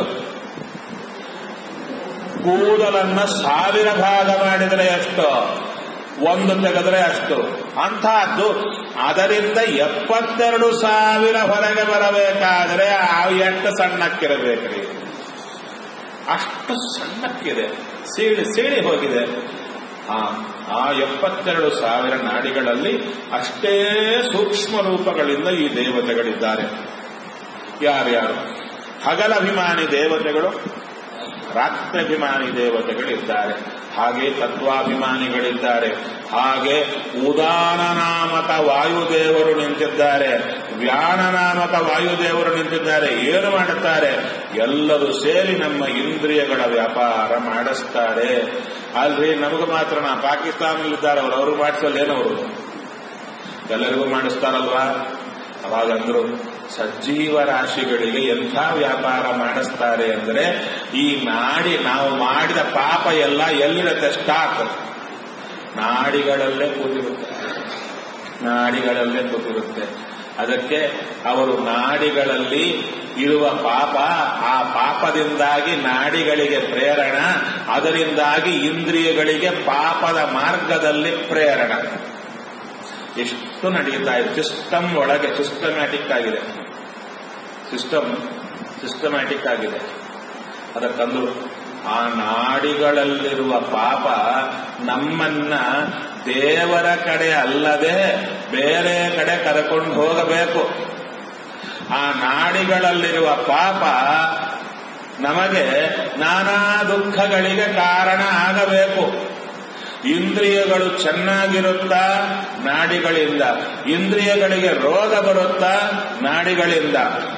ಕೂದಲನ್ನ ಸಾವಿರ ಭಾಗ ಮಾಡಿದರೆ ಎಷ್ಟು ಒಂದು ತೆಗೆದ್ರೆ ಅಷ್ಟು ಅಂತಹದ್ದು ಅದರಿಂದ ಎಪ್ಪತ್ತೆರಡು ಸಾವಿರ ಹೊರಗೆ ಬರಬೇಕಾದರೆ ಆ ಎಷ್ಟು ಸಣ್ಣಕ್ಕಿರಬೇಕ್ರಿ ಅಷ್ಟು ಸಣ್ಣಕ್ಕಿದೆ ಸೀಳಿ ಸೀಳಿ ಹೋಗಿದೆ ಆ ಆ ಎಪ್ಪತ್ತೆರಡು ಸಾವಿರ ನಾಡಿಗಳಲ್ಲಿ ಅಷ್ಟೇ ಸೂಕ್ಷ್ಮ ರೂಪಗಳಿಂದ ಈ ದೇವತೆಗಳಿದ್ದಾರೆ ಯಾರ್ಯಾರು ಹಗಲಭಿಮಾನಿ ದೇವತೆಗಳು ರಾತ್ರಿಭಿಮಾನಿ ದೇವತೆಗಳಿದ್ದಾರೆ ಹಾಗೆ ತತ್ವಾಭಿಮಾನಿಗಳಿದ್ದಾರೆ ಹಾಗೆ ಉದಾನ ನಾಮಕ ವಾಯುದೇವರು ನಿಂತಿದ್ದಾರೆ ವ್ಯಾನ ನಾಮಕ ವಾಯುದೇವರು ನಿಂತಿದ್ದಾರೆ ಏನು ಮಾಡುತ್ತಾರೆ ಎಲ್ಲರೂ ಸೇರಿ ನಮ್ಮ ಇಂದ್ರಿಯಗಳ ವ್ಯಾಪಾರ ಮಾಡಿಸ್ತಾರೆ ಅಲ್ರಿ ನಮಗೂ ಮಾತ್ರ ನಾ ಪಾಕಿಸ್ತಾನದಲ್ಲಿದ್ದಾರೆ ಅವರು ಅವರು ಮಾಡಿಸಲ್ಲೇನವರು ಎಲ್ಲರಿಗೂ ಮಾಡಿಸ್ತಾರಲ್ವಾ ಅವಾಗಂದ್ರು ಸಜ್ಜೀವ ರಾಶಿಗಳಿಗೆ ಎಂಥ ವ್ಯಾಪಾರ ಮಾಡಿಸ್ತಾರೆ ಅಂದ್ರೆ ಈ ನಾಡಿ ನಾವು ಮಾಡಿದ ಪಾಪ ಎಲ್ಲ ಎಲ್ಲಿರುತ್ತೆ ಸ್ಟಾಕ್ ನಾಡಿಗಳಲ್ಲೇ ಕೂತಿರುತ್ತೆ ನಾಡಿಗಳಲ್ಲೇ ಕೂತಿರುತ್ತೆ ಅದಕ್ಕೆ ಅವರು ನಾಡಿಗಳಲ್ಲಿ ಇರುವ ಪಾಪ ಆ ಪಾಪದಿಂದಾಗಿ ನಾಡಿಗಳಿಗೆ ಪ್ರೇರಣ ಅದರಿಂದಾಗಿ ಇಂದ್ರಿಯಗಳಿಗೆ ಪಾಪದ ಮಾರ್ಗದಲ್ಲಿ ಪ್ರೇರಣ ಎಷ್ಟು ನಡೀತಾ ಇದೆ ಸಿಸ್ಟಮ್ ಒಳಗೆ ಸಿಸ್ಟಮ್ಯಾಟಿಕ್ ಆಗಿದೆ ಸಿಸ್ಟಮ್ ಸಿಸ್ಟಮ್ಯಾಟಿಕ್ ಆಗಿದೆ ಅದಕ್ಕಂದು ಆ ನಾಡಿಗಳಲ್ಲಿರುವ ಪಾಪ ನಮ್ಮನ್ನ ದೇವರ ಕಡೆ ಅಲ್ಲದೆ ಬೇರೆ ಕಡೆ ಕರ್ಕೊಂಡು ಹೋಗಬೇಕು ಆ ನಾಡಿಗಳಲ್ಲಿರುವ ಪಾಪ ನಮಗೆ ನಾನಾ ದುಃಖಗಳಿಗೆ ಕಾರಣ ಆಗಬೇಕು ಇಂದ್ರಿಯಗಳು ಚೆನ್ನಾಗಿರುತ್ತಾ ನಾಡಿಗಳಿಂದ ಇಂದ್ರಿಯಗಳಿಗೆ ರೋಗ ಬರುತ್ತಾ ನಾಡಿಗಳಿಂದ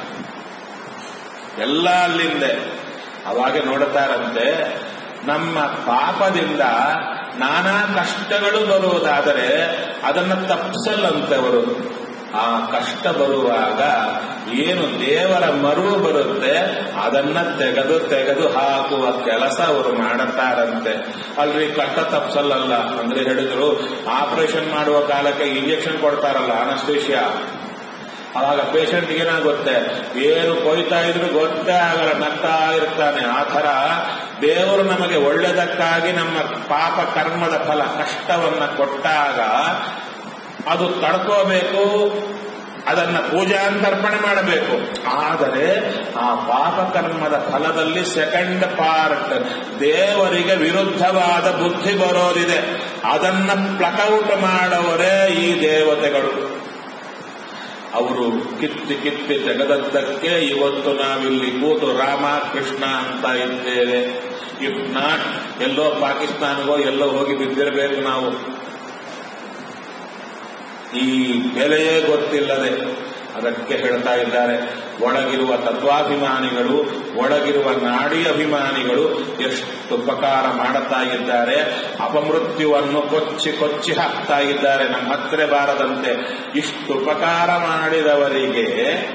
ಎಲ್ಲ ಅಲ್ಲಿಂದೆ ಅವಾಗ ನೋಡುತ್ತಾರಂತೆ ನಮ್ಮ ಪಾಪದಿಂದ ನಾನಾ ಕಷ್ಟಗಳು ಬರುವುದಾದರೆ ಅದನ್ನು ತಪ್ಪಿಸಲ್ಲಂತೆ ಅವರು ಆ ಕಷ್ಟ ಬರುವಾಗ ಏನು ದೇವರ ಮರುವು ಬರುತ್ತೆ ಅದನ್ನ ತೆಗೆದು ತೆಗೆದು ಹಾಕುವ ಕೆಲಸ ಅವರು ಮಾಡುತ್ತಾರಂತೆ ಅಲ್ರಿ ಕಷ್ಟ ತಪ್ಸಲ್ಲಲ್ಲ ಅಂದ್ರೆ ಹೇಳಿದ್ರು ಆಪರೇಷನ್ ಮಾಡುವ ಕಾಲಕ್ಕೆ ಇಂಜೆಕ್ಷನ್ ಕೊಡ್ತಾರಲ್ಲ ಅನಸ್ತೇಷಿಯಾ ಅವಾಗ ಪೇಷಂಟ್ ಏನಾಗುತ್ತೆ ಏನು ಕೊಯ್ತಾ ಇದ್ರು ಗೊತ್ತೇ ಆಗಲ್ಲ ನಗ್ತಾ ಇರ್ತಾನೆ ಆ ಥರ ದೇವರು ನಮಗೆ ಒಳ್ಳೆದಕ್ಕಾಗಿ ನಮ್ಮ ಪಾಪ ಕರ್ಮದ ಫಲ ಕಷ್ಟವನ್ನ ಕೊಟ್ಟಾಗ ಅದು ತಡ್ಕೋಬೇಕು ಅದನ್ನ ಪೂಜಾಂತರ್ಪಣೆ ಮಾಡಬೇಕು ಆದರೆ ಆ ಪಾಪ ಕರ್ಮದ ಫಲದಲ್ಲಿ ಸೆಕೆಂಡ್ ಪಾರ್ಟ್ ದೇವರಿಗೆ ವಿರುದ್ಧವಾದ ಬುದ್ಧಿ ಬರೋದಿದೆ ಅದನ್ನ ಪ್ಲಕೌಟ್ ಮಾಡವರೇ ಈ ದೇವತೆಗಳು ಅವರು ಕಿತ್ತಿ ಕಿತ್ತಿ ತೆಗೆದದ್ದಕ್ಕೆ ಇವತ್ತು ನಾವಿಲ್ಲಿ ಕೂತು ರಾಮ ಕೃಷ್ಣ ಅಂತ ಇದ್ದೇವೆ ಇಫ್ ನಾಟ್ ಎಲ್ಲೋ ಪಾಕಿಸ್ತಾನಗೋ ಎಲ್ಲೋ ಹೋಗಿ ಬಿದ್ದಿರಬೇಕು ನಾವು ಈ ಬೆಲೆಯೇ ಗೊತ್ತಿಲ್ಲದೆ ಅದಕ್ಕೆ ಹೇಳ್ತಾ ಇದ್ದಾರೆ ಒಳಗಿರುವ ತತ್ವಾಭಿಮಾನಿಗಳು ಒಳಗಿರುವ ನಾಡಿ ಅಭಿಮಾನಿಗಳು ಎಷ್ಟು ಉಪಕಾರ ಮಾಡುತ್ತಾ ಇದ್ದಾರೆ ಅಪಮೃತ್ಯುವನ್ನು ಕೊಚ್ಚಿ ಕೊಚ್ಚಿ ಹಾಕ್ತಾ ಇದ್ದಾರೆ ನಮ್ಮ ಹತ್ತಿರ ಬಾರದಂತೆ ಇಷ್ಟು ಉಪಕಾರ ಮಾಡಿದವರಿಗೆ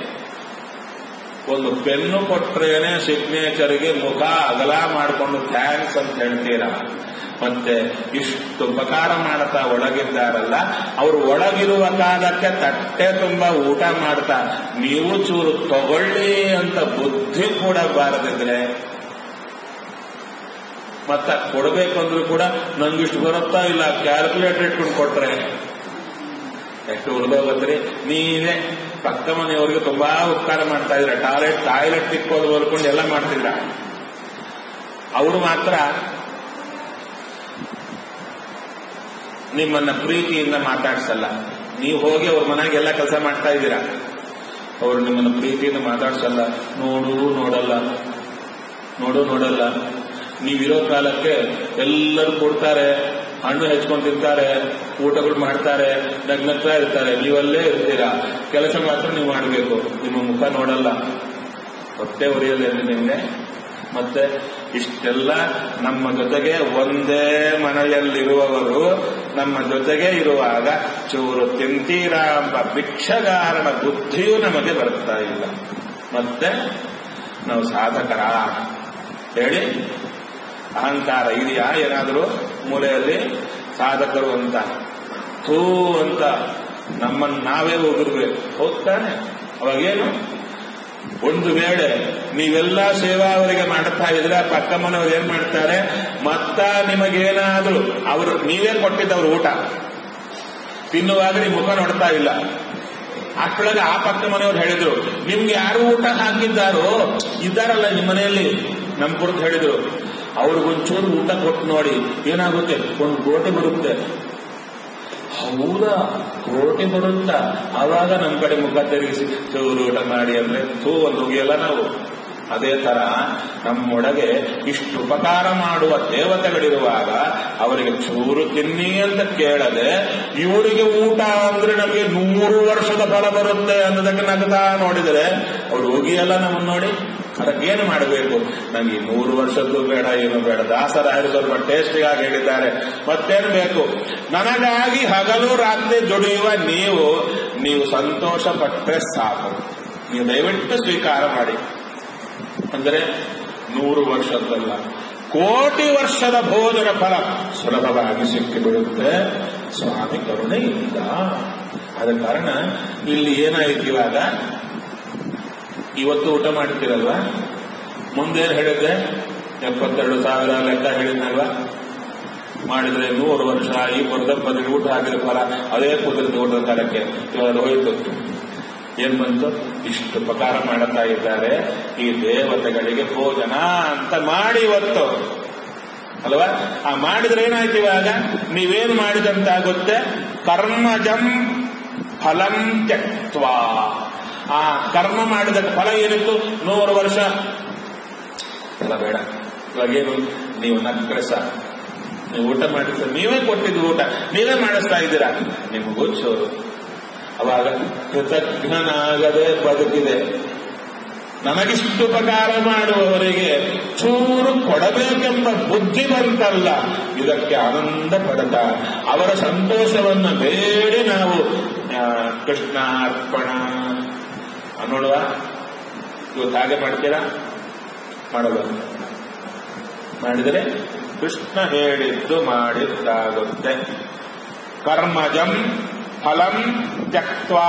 ಒಂದು ಪೆನ್ನು ಕೊಟ್ರೇನೆ ಸಿಗ್ನೇಚರ್ಗೆ ಮುಖ ಅಗಲ ಮಾಡಿಕೊಂಡು ಥ್ಯಾಂಕ್ಸ್ ಅಂತ ಹೇಳ್ತೀರಾ ಮತ್ತೆ ಇಷ್ಟು ಉಪಕಾರ ಮಾಡ್ತಾ ಒಳಗಿದ್ದಾರಲ್ಲ ಅವರು ಒಳಗಿರುವ ಕಾಲಕ್ಕೆ ತಟ್ಟೆ ತುಂಬ ಊಟ ಮಾಡ್ತಾ ನೀವು ಚೂರು ತಗೊಳ್ಳಿ ಅಂತ ಬುದ್ಧಿ ಕೂಡ ಬಾರದಿದ್ರೆ ಮತ್ತ ಕೊಡಬೇಕಂದ್ರೂ ಕೂಡ ನಂಗಿಷ್ಟು ಬರುತ್ತಾ ಇಲ್ಲ ಕ್ಯಾಲ್ಕುಲೇಟರ್ ಇಟ್ಕೊಂಡು ಕೊಟ್ರೆ ಎಷ್ಟು ಉಳಿದೋಗತ್ರಿ ನೀವೇ ಪಕ್ಕ ಮನೆಯವರಿಗೆ ತುಂಬಾ ಉಪಕಾರ ಮಾಡ್ತಾ ಇದ್ರ ಟಾಯ್ಲೆಟ್ ಟಾಯ್ಲೆಟ್ ತಿಕ್ಕೋದು ಬರ್ಕೊಂಡು ಎಲ್ಲ ಮಾಡ್ತಿದ್ರ ಅವರು ಮಾತ್ರ ನಿಮ್ಮನ್ನ ಪ್ರೀತಿಯಿಂದ ಮಾತಾಡ್ಸಲ್ಲ ನೀವು ಹೋಗಿ ಅವ್ರ ಮನೆಗೆಲ್ಲ ಕೆಲಸ ಮಾಡ್ತಾ ಇದ್ದೀರಾ ಅವರು ನಿಮ್ಮನ್ನ ಪ್ರೀತಿಯಿಂದ ಮಾತಾಡ್ಸಲ್ಲ ನೋಡು ನೋಡಲ್ಲ ನೋಡು ನೋಡಲ್ಲ ನೀವಿರೋ ಕಾಲಕ್ಕೆ ಎಲ್ಲರೂ ಕೊಡ್ತಾರೆ ಹಣ್ಣು ಹೆಚ್ಕೊಂಡು ತಿಂತಾರೆ ಊಟಗಳು ಮಾಡ್ತಾರೆ ನಗ್ನಗ್ತಾ ಇರ್ತಾರೆ ನೀವಲ್ಲೇ ಇರ್ತೀರಾ ಕೆಲಸ ಮಾತ್ರ ನೀವು ಮಾಡಬೇಕು ನಿಮ್ಮ ಮುಖ ನೋಡಲ್ಲ ಹೊಟ್ಟೆ ಉರಿಯಲ್ಲ ನಿಮಗೆ ಮತ್ತೆ ಇಷ್ಟೆಲ್ಲ ನಮ್ಮ ಜೊತೆಗೆ ಒಂದೇ ಮನೆಯಲ್ಲಿರುವವರು ನಮ್ಮ ಜೊತೆಗೆ ಇರುವಾಗ ಚೂರು ತಿಂತೀರಾ ಎಂಬ ಭಿಕ್ಷಗಾರನ ಬುದ್ಧಿಯೂ ನಮಗೆ ಬರ್ತಾ ಇಲ್ಲ ಮತ್ತೆ ನಾವು ಸಾಧಕರ ಹೇಳಿ ಅಹಂಕಾರ ಇದೆಯಾ ಏನಾದರೂ ಮೂಲೆಯಲ್ಲಿ ಸಾಧಕರು ಅಂತ ಥೂ ಅಂತ ನಮ್ಮನ್ನು ನಾವೇ ಹೋಗಿರ್ಬೇಕು ಹೋಗ್ತಾನೆ ಅವಾಗೇನು ಒಂದು ವೇಳೆ ನೀವೆಲ್ಲ ಸೇವಾ ಅವರಿಗೆ ಮಾಡ್ತಾ ಇದ್ರೆ ಆ ಪಕ್ಕ ಮನೆಯವ್ರು ಏನ್ ಮಾಡ್ತಾರೆ ಮತ್ತ ನಿಮಗೇನಾದ್ರೂ ಅವರು ನೀವೇ ಕೊಟ್ಟಿದ್ದವ್ರು ಊಟ ತಿನ್ನುವಾಗ ನಿಮ್ ಮುಖ ನೋಡ್ತಾ ಇಲ್ಲ ಅಷ್ಟೊಳಗೆ ಆ ಪಕ್ಕ ಮನೆಯವ್ರು ಹೇಳಿದ್ರು ನಿಮ್ಗೆ ಯಾರು ಊಟ ಹಾಕಿದ್ದಾರೋ ಇದ್ದಾರಲ್ಲ ನಿಮ್ಮ ಮನೆಯಲ್ಲಿ ನಮ್ ಕುರಿತು ಹೇಳಿದ್ರು ಅವ್ರಿಗೊಂಚೂರು ಊಟ ಕೊಟ್ಟು ನೋಡಿ ಏನಾಗುತ್ತೆ ಒಂದು ಗೋಟೆ ಬರುತ್ತೆ ಹೌದಾ ರೋಟಿ ಬರುತ್ತಾ ಆವಾಗ ನಮ್ ಕಡೆ ಮುಖ ತಿರುಗಿಸಿ ಚೂರು ಊಟ ಮಾಡಿ ಅಂದ್ರೆ ಥೂ ಒಂದು ಹೋಗಿಯಲ್ಲ ನಾವು ಅದೇ ತರ ನಮ್ಮೊಳಗೆ ಇಷ್ಟು ಉಪಕಾರ ಮಾಡುವ ದೇವತೆಗಳಿರುವಾಗ ಅವರಿಗೆ ಚೂರು ತಿನ್ನಿ ಅಂತ ಕೇಳದೆ ಇವರಿಗೆ ಊಟ ಅಂದ್ರೆ ನಮಗೆ ನೂರು ವರ್ಷದ ಫಲ ಬರುತ್ತೆ ಅನ್ನೋದಕ್ಕೆ ನಗ್ತಾ ನೋಡಿದರೆ ಅವ್ರು ಹೋಗಿಯಲ್ಲ ನಮ್ಮನ್ನು ನೋಡಿ ಅದಕ್ಕೇನು ಮಾಡಬೇಕು ನನಗೆ ಈ ನೂರು ವರ್ಷದ್ದು ಬೇಡ ಏನು ಬೇಡ ದಾಸರಾಯರು ಸ್ವಲ್ಪ ಟೇಸ್ಟಿಗಾಗಿ ಹೇಳಿದ್ದಾರೆ ಮತ್ತೇನು ಬೇಕು ನನಗಾಗಿ ಹಗಲು ರಾತ್ರಿ ದುಡಿಯುವ ನೀವು ನೀವು ಸಂತೋಷ ಪಟ್ಟರೆ ಸಾಕು ನೀವು ದಯವಿಟ್ಟು ಸ್ವೀಕಾರ ಮಾಡಿ ಅಂದರೆ ನೂರು ವರ್ಷದ್ದಲ್ಲ ಕೋಟಿ ವರ್ಷದ ಭೋಜನ ಫಲ ಸುಲಭವಾಗಿ ಸಿಕ್ಕಿಬಿಡುತ್ತೆ ಸ್ವಾಮಿ ಕರುಣೆಯಿಂದ ಆದ ಕಾರಣ ಇಲ್ಲಿ ಏನಾಯ್ತು ಇವಾಗ ಇವತ್ತು ಊಟ ಮಾಡ್ತೀರಲ್ವಾ ಮುಂದೇನು ಹೇಳಿದ್ದೆ ಎಪ್ಪತ್ತೆರಡು ಸಾವಿರ ಲೆಕ್ಕ ಹೇಳಿದ್ನಲ್ವಾ ಮಾಡಿದ್ರೆ ನೂರು ವರ್ಷ ಈ ಬರ್ದಪ್ಪನಿಗೆ ಊಟ ಹಾಕಿದ ಫಲ ಅದೇ ಕುದುರೆ ಊಟದ ಕಾಲಕ್ಕೆ ಇವಾಗ ಹೋಯಿತು ಏನ್ ಬಂತು ಇಷ್ಟು ಉಪಕಾರ ಮಾಡುತ್ತಾ ಇದ್ದಾರೆ ಈ ದೇವತೆಗಳಿಗೆ ಭೋಜನ ಅಂತ ಮಾಡಿ ಇವತ್ತು ಅಲ್ವಾ ಆ ಮಾಡಿದ್ರೆ ಏನಾಯ್ತು ಇವಾಗ ನೀವೇನು ಮಾಡಿದಂತಾಗುತ್ತೆ ಕರ್ಮಜಂ ಫಲಂ ತ್ಯಕ್ತ್ವ ಆ ಕರ್ಮ ಮಾಡಿದ ಫಲ ಏನಿತ್ತು ನೂರು ವರ್ಷ ಫಲ ಬೇಡ ಇವಾಗೇನು ನೀವು ನಕ್ಕರೆ ಸಾಕು ನೀವು ಊಟ ಮಾಡಿದ್ರೆ ನೀವೇ ಕೊಟ್ಟಿದ್ದು ಊಟ ನೀವೇ ಮಾಡಿಸ್ತಾ ಇದ್ದೀರಾ ನಿಮಗೂ ಚೂರು ಅವಾಗ ಕೃತಜ್ಞನಾಗದೆ ಬದುಕಿದೆ ನಮಗಿಷ್ಟು ಉಪಕಾರ ಮಾಡುವವರಿಗೆ ಚೂರು ಕೊಡಬೇಕೆಂಬ ಬುದ್ಧಿ ಬಂತಲ್ಲ ಇದಕ್ಕೆ ಆನಂದ ಪಡತ ಅವರ ಸಂತೋಷವನ್ನು ಬೇಡಿ ನಾವು ಆ, ಕೃಷ್ಣ ಅರ್ಪಣ ನೋಡುವ ಇವತ್ತು ಹಾಗೆ ಮಾಡ್ತೀರಾ ಮಾಡಲ್ಲ ಮಾಡಿದರೆ ಕೃಷ್ಣ ಹೇಳಿದ್ದು ಮಾಡಿದ್ದಾಗುತ್ತೆ ಕರ್ಮಜಂ ಫಲಂ ತ್ಯಕ್ವಾ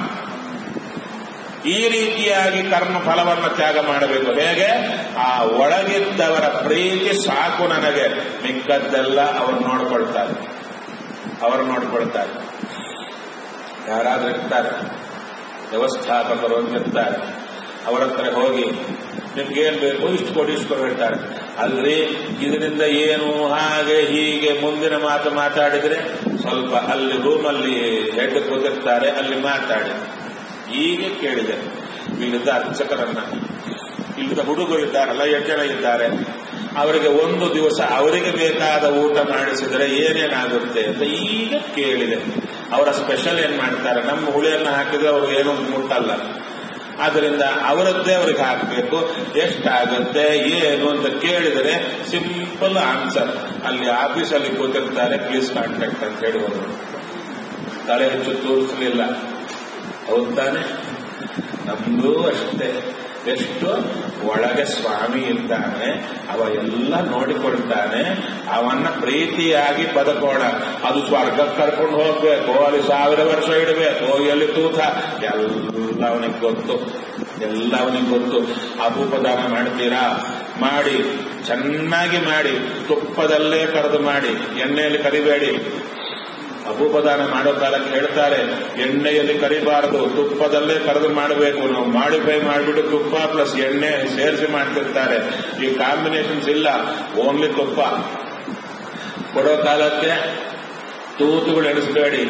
ಈ ರೀತಿಯಾಗಿ ಕರ್ಮ ಫಲವನ್ನು ತ್ಯಾಗ ಮಾಡಬೇಕು ಹೇಗೆ ಆ ಒಳಗಿದ್ದವರ ಪ್ರೀತಿ ಸಾಕು ನನಗೆ ಮಿಕ್ಕದ್ದೆಲ್ಲ ಅವರು ನೋಡ್ಕೊಳ್ತಾರೆ ಅವರು ನೋಡ್ಕೊಳ್ತಾರೆ ಯಾರಾದ್ರೂ ಇರ್ತಾರೆ ವ್ಯವಸ್ಥಾಪಕರು ಅಂತ ಇರ್ತಾರೆ ಅವರ ಹತ್ರ ಹೋಗಿ ನಿಮ್ಗೇನ್ ಬೇಕು ಇಷ್ಟು ಕೊಡಿ ಇಷ್ಟು ಕೊಡಿ ಹೇಳ್ತಾರೆ ಅಲ್ರಿ ಇದರಿಂದ ಏನು ಹಾಗೆ ಹೀಗೆ ಮುಂದಿನ ಮಾತು ಮಾತಾಡಿದ್ರೆ ಸ್ವಲ್ಪ ಅಲ್ಲಿ ರೂಮಲ್ಲಿ ಹೆಡ್ ಕೂತಿರ್ತಾರೆ ಅಲ್ಲಿ ಮಾತಾಡಿ ಈಗ ಕೇಳಿದೆ ಇಲ್ಲಿದ್ದ ಅರ್ಚಕರನ್ನ ಇಲ್ಲಿದ್ದ ಹುಡುಗರು ಇದ್ದಾರಲ್ಲ ಎಷ್ಟು ಜನ ಇದ್ದಾರೆ ಅವರಿಗೆ ಒಂದು ದಿವಸ ಅವರಿಗೆ ಬೇಕಾದ ಊಟ ಮಾಡಿಸಿದ್ರೆ ಏನೇನಾಗುತ್ತೆ ಅಂತ ಈಗ ಕೇಳಿದೆ ಅವರ ಸ್ಪೆಷಲ್ ಏನ್ ಮಾಡ್ತಾರೆ ನಮ್ಮ ಹುಳಿಯನ್ನ ಹಾಕಿದ್ರೆ ಅವರು ಏನೂ ಮುಟ್ಟಲ್ಲ ಆದ್ದರಿಂದ ಅವರದ್ದೇ ಅವ್ರಿಗೆ ಹಾಕಬೇಕು ಎಷ್ಟಾಗುತ್ತೆ ಏನು ಅಂತ ಕೇಳಿದರೆ ಸಿಂಪಲ್ ಆನ್ಸರ್ ಅಲ್ಲಿ ಆಫೀಸಲ್ಲಿ ಕೂತಿರ್ತಾರೆ ಪ್ಲೀಸ್ ಕಾಂಟ್ಯಾಕ್ಟ್ ಅಂತ ಹೇಳಿ ಹೋದ್ರು ತಲೆ ಹೆಚ್ಚು ತೋರಿಸಲಿಲ್ಲ ಹೌದ್ ತಾನೆ ನಮ್ದು ಅಷ್ಟೇ ಎಷ್ಟು ಒಳಗೆ ಸ್ವಾಮಿ ಇದ್ದಾನೆ ಅವ ಎಲ್ಲ ನೋಡಿಕೊಳ್ತಾನೆ ಅವನ್ನ ಪ್ರೀತಿಯಾಗಿ ಬದುಕೋಣ ಅದು ಸ್ವರ್ಗಕ್ಕೆ ಕರ್ಕೊಂಡು ಹೋಗ್ಬೇಕು ಅಲ್ಲಿ ಸಾವಿರ ವರ್ಷ ಇಡಬೇಕು ಎಲ್ಲಿ ತೂಕ ಎಲ್ಲ ಅವನಿಗೆ ಗೊತ್ತು ಎಲ್ಲ ಅವನಿಗೆ ಗೊತ್ತು ಅಪೂಪದಾನ ಮಾಡ್ತೀರಾ ಮಾಡಿ ಚೆನ್ನಾಗಿ ಮಾಡಿ ತುಪ್ಪದಲ್ಲೇ ಕರೆದು ಮಾಡಿ ಎಣ್ಣೆಯಲ್ಲಿ ಕರಿಬೇಡಿ ಅಪೂಪದಾನ ಮಾಡೋ ಕಾಲಕ್ಕೆ ಹೇಳ್ತಾರೆ ಎಣ್ಣೆಯಲ್ಲಿ ಕರಿಬಾರದು ತುಪ್ಪದಲ್ಲೇ ಕರೆದು ಮಾಡಬೇಕು ನಾವು ಮಾಡಿಫೈ ಮಾಡಿಬಿಟ್ಟು ತುಪ್ಪ ಪ್ಲಸ್ ಎಣ್ಣೆ ಸೇರಿಸಿ ಮಾಡ್ತಿರ್ತಾರೆ ಈ ಕಾಂಬಿನೇಷನ್ಸ್ ಇಲ್ಲ ಓನ್ಲಿ ತುಪ್ಪ ಕೊಡೋ ಕಾಲಕ್ಕೆ ತೂತುಗಳು ಎಣಿಸಬೇಡಿ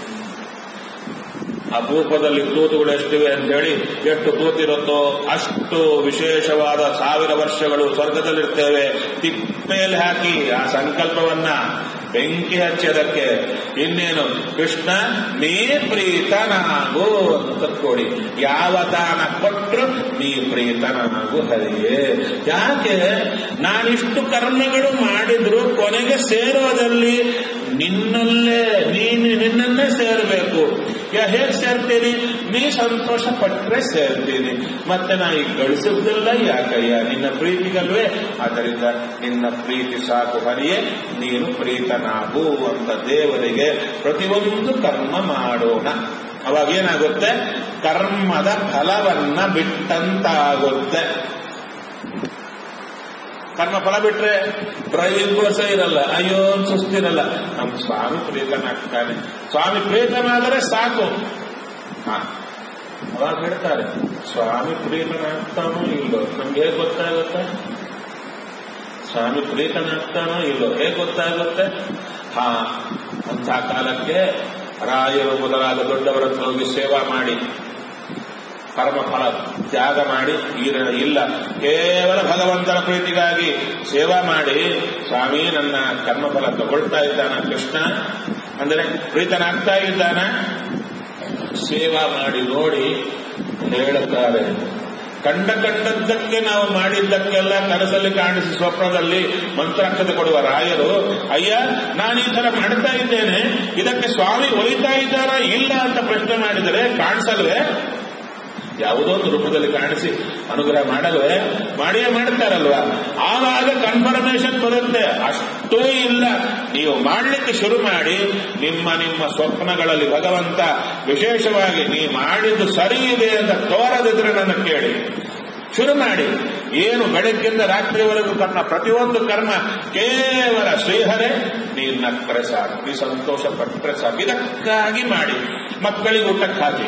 ಅಪೂಪದಲ್ಲಿ ತೂತುಗಳು ಎಷ್ಟಿವೆ ಅಂತ ಹೇಳಿ ಎಷ್ಟು ತೂತಿರುತ್ತೋ ಅಷ್ಟು ವಿಶೇಷವಾದ ಸಾವಿರ ವರ್ಷಗಳು ಸ್ವರ್ಗದಲ್ಲಿರ್ತೇವೆ ತಿಪ್ಪೆಯಲ್ಲಿ ಹಾಕಿ ಆ ಸಂಕಲ್ಪವನ್ನ ಬೆಂಕಿ ಹಚ್ಚೋದಕ್ಕೆ ಇನ್ನೇನು ಕೃಷ್ಣ ನೀ ಪ್ರೀತನಾಗು ಅಂತ ಕೊಡಿ ಯಾವ ದಾನ ಕೊಟ್ಟರು ನೀ ಪ್ರೀತನಾಗು ಹರಿಯೇ ಯಾಕೆ ನಾನಿಷ್ಟು ಕರ್ಮಗಳು ಮಾಡಿದ್ರು ಕೊನೆಗೆ ಸೇರೋದಲ್ಲಿ ನಿನ್ನಲ್ಲೇ ನೀನು ನಿನ್ನನ್ನೇ ಸೇರಬೇಕು ಹೇಗೆ ಸೇರ್ತೀನಿ ನೀ ಸಂತೋಷ ಪಟ್ಟರೆ ಸೇರ್ತೀನಿ ಮತ್ತೆ ನಾ ಈಗ ಗಳಿಸಿದ್ದೆಲ್ಲ ಯಾಕಯ್ಯ ನಿನ್ನ ಪ್ರೀತಿಗಲ್ವೇ ಆದ್ದರಿಂದ ನಿನ್ನ ಪ್ರೀತಿ ಸಾಕು ಹರಿಯೇ ನೀನು ಪ್ರೀತನಾಗು ಅಂತ ದೇವರಿಗೆ ಪ್ರತಿಯೊಂದು ಕರ್ಮ ಮಾಡೋಣ ಅವಾಗ ಏನಾಗುತ್ತೆ ಕರ್ಮದ ಫಲವನ್ನ ಬಿಟ್ಟಂತಾಗುತ್ತೆ ಕರ್ಮ ಫಲ ಬಿಟ್ರೆ ಡ್ರೈವಿಂಗ್ ಕೋರ್ಸ ಇರಲ್ಲ ಅಯ್ಯೋ ಅಂತ ಸುಸ್ತಿರಲ್ಲ ನಮ್ಮ ಸ್ವಾಮಿ ಪ್ರೀತನಾಗ್ತಾನೆ ಸ್ವಾಮಿ ಪ್ರೀತನಾದರೆ ಸಾಕು ಹಾ ಅವಾಗ ಹೇಳ್ತಾರೆ ಸ್ವಾಮಿ ಪ್ರೀತನಾಗ್ತಾನೋ ಇಲ್ಲೋ ನಮ್ಗೆ ಹೇಗೆ ಗೊತ್ತಾಗುತ್ತೆ ಸ್ವಾಮಿ ಪ್ರೀತನಾಗ್ತಾನೋ ಇಲ್ಲೋ ಹೇಗೆ ಗೊತ್ತಾಗುತ್ತೆ ಹಾ ಅಂತ ಕಾಲಕ್ಕೆ ರಾಯರು ಮೊದಲಾದ ದೊಡ್ಡವರ ಹತ್ರ ಹೋಗಿ ಸೇವಾ ಮಾಡಿ ಕರ್ಮಫಲ ತ್ಯಾಗ ಮಾಡಿ ಈಗ ಇಲ್ಲ ಕೇವಲ ಭಗವಂತನ ಪ್ರೀತಿಗಾಗಿ ಸೇವಾ ಮಾಡಿ ಸ್ವಾಮಿ ನನ್ನ ಕರ್ಮಫಲ ತಗೊಳ್ತಾ ಇದ್ದಾನ ಕೃಷ್ಣ ಅಂದರೆ ಪ್ರೀತನಾಗ್ತಾ ಇದ್ದಾನ ಸೇವಾ ಮಾಡಿ ನೋಡಿ ಹೇಳುತ್ತಾರೆ ಕಂಡ ಕಂಡದ್ದಕ್ಕೆ ನಾವು ಮಾಡಿದ್ದಕ್ಕೆಲ್ಲ ಕನಸಲ್ಲಿ ಕಾಣಿಸಿ ಸ್ವಪ್ನದಲ್ಲಿ ಮಂತ್ರಾಕ್ಷತೆ ಕೊಡುವ ರಾಯರು ಅಯ್ಯ ನಾನು ಈ ತರ ಮಾಡ್ತಾ ಇದ್ದೇನೆ ಇದಕ್ಕೆ ಸ್ವಾಮಿ ಒಲಿತಾ ಇದ್ದಾರಾ ಇಲ್ಲ ಅಂತ ಪ್ರಶ್ನೆ ಮಾಡಿದರೆ ಕಾಣಿಸಲ್ವೇ ಯಾವುದೋ ಒಂದು ರೂಪದಲ್ಲಿ ಕಾಣಿಸಿ ಅನುಗ್ರಹ ಮಾಡಲ್ವೇ ಮಾಡಿಯೇ ಮಾಡ್ತಾರಲ್ವಾ ಆವಾಗ ಕನ್ಫರ್ಮೇಶನ್ ಬರುತ್ತೆ ಅಷ್ಟೂ ಇಲ್ಲ ನೀವು ಮಾಡಲಿಕ್ಕೆ ಶುರು ಮಾಡಿ ನಿಮ್ಮ ನಿಮ್ಮ ಸ್ವಪ್ನಗಳಲ್ಲಿ ಭಗವಂತ ವಿಶೇಷವಾಗಿ ನೀವು ಮಾಡಿದ್ದು ಸರಿ ಇದೆ ಅಂತ ತೋರದಿದ್ರೆ ನನ್ನ ಕೇಳಿ ಶುರು ಮಾಡಿ ಏನು ಬೆಳಗ್ಗಿಂದ ರಾತ್ರಿವರೆಗೂ ಕರ್ಮ ಪ್ರತಿಯೊಂದು ಕರ್ಮ ಕೇವಲ ಶ್ರೀಹರೇ ನೀನು ನಕ್ಕರೆ ಸಾಕು ನೀ ಸಂತೋಷ ಪಟ್ಟರೆ ಸಾಕು ಇದಕ್ಕಾಗಿ ಮಾಡಿ ಮಕ್ಕಳಿಗೆ ಊಟಕ್ಕೆ ಹಾಕಿ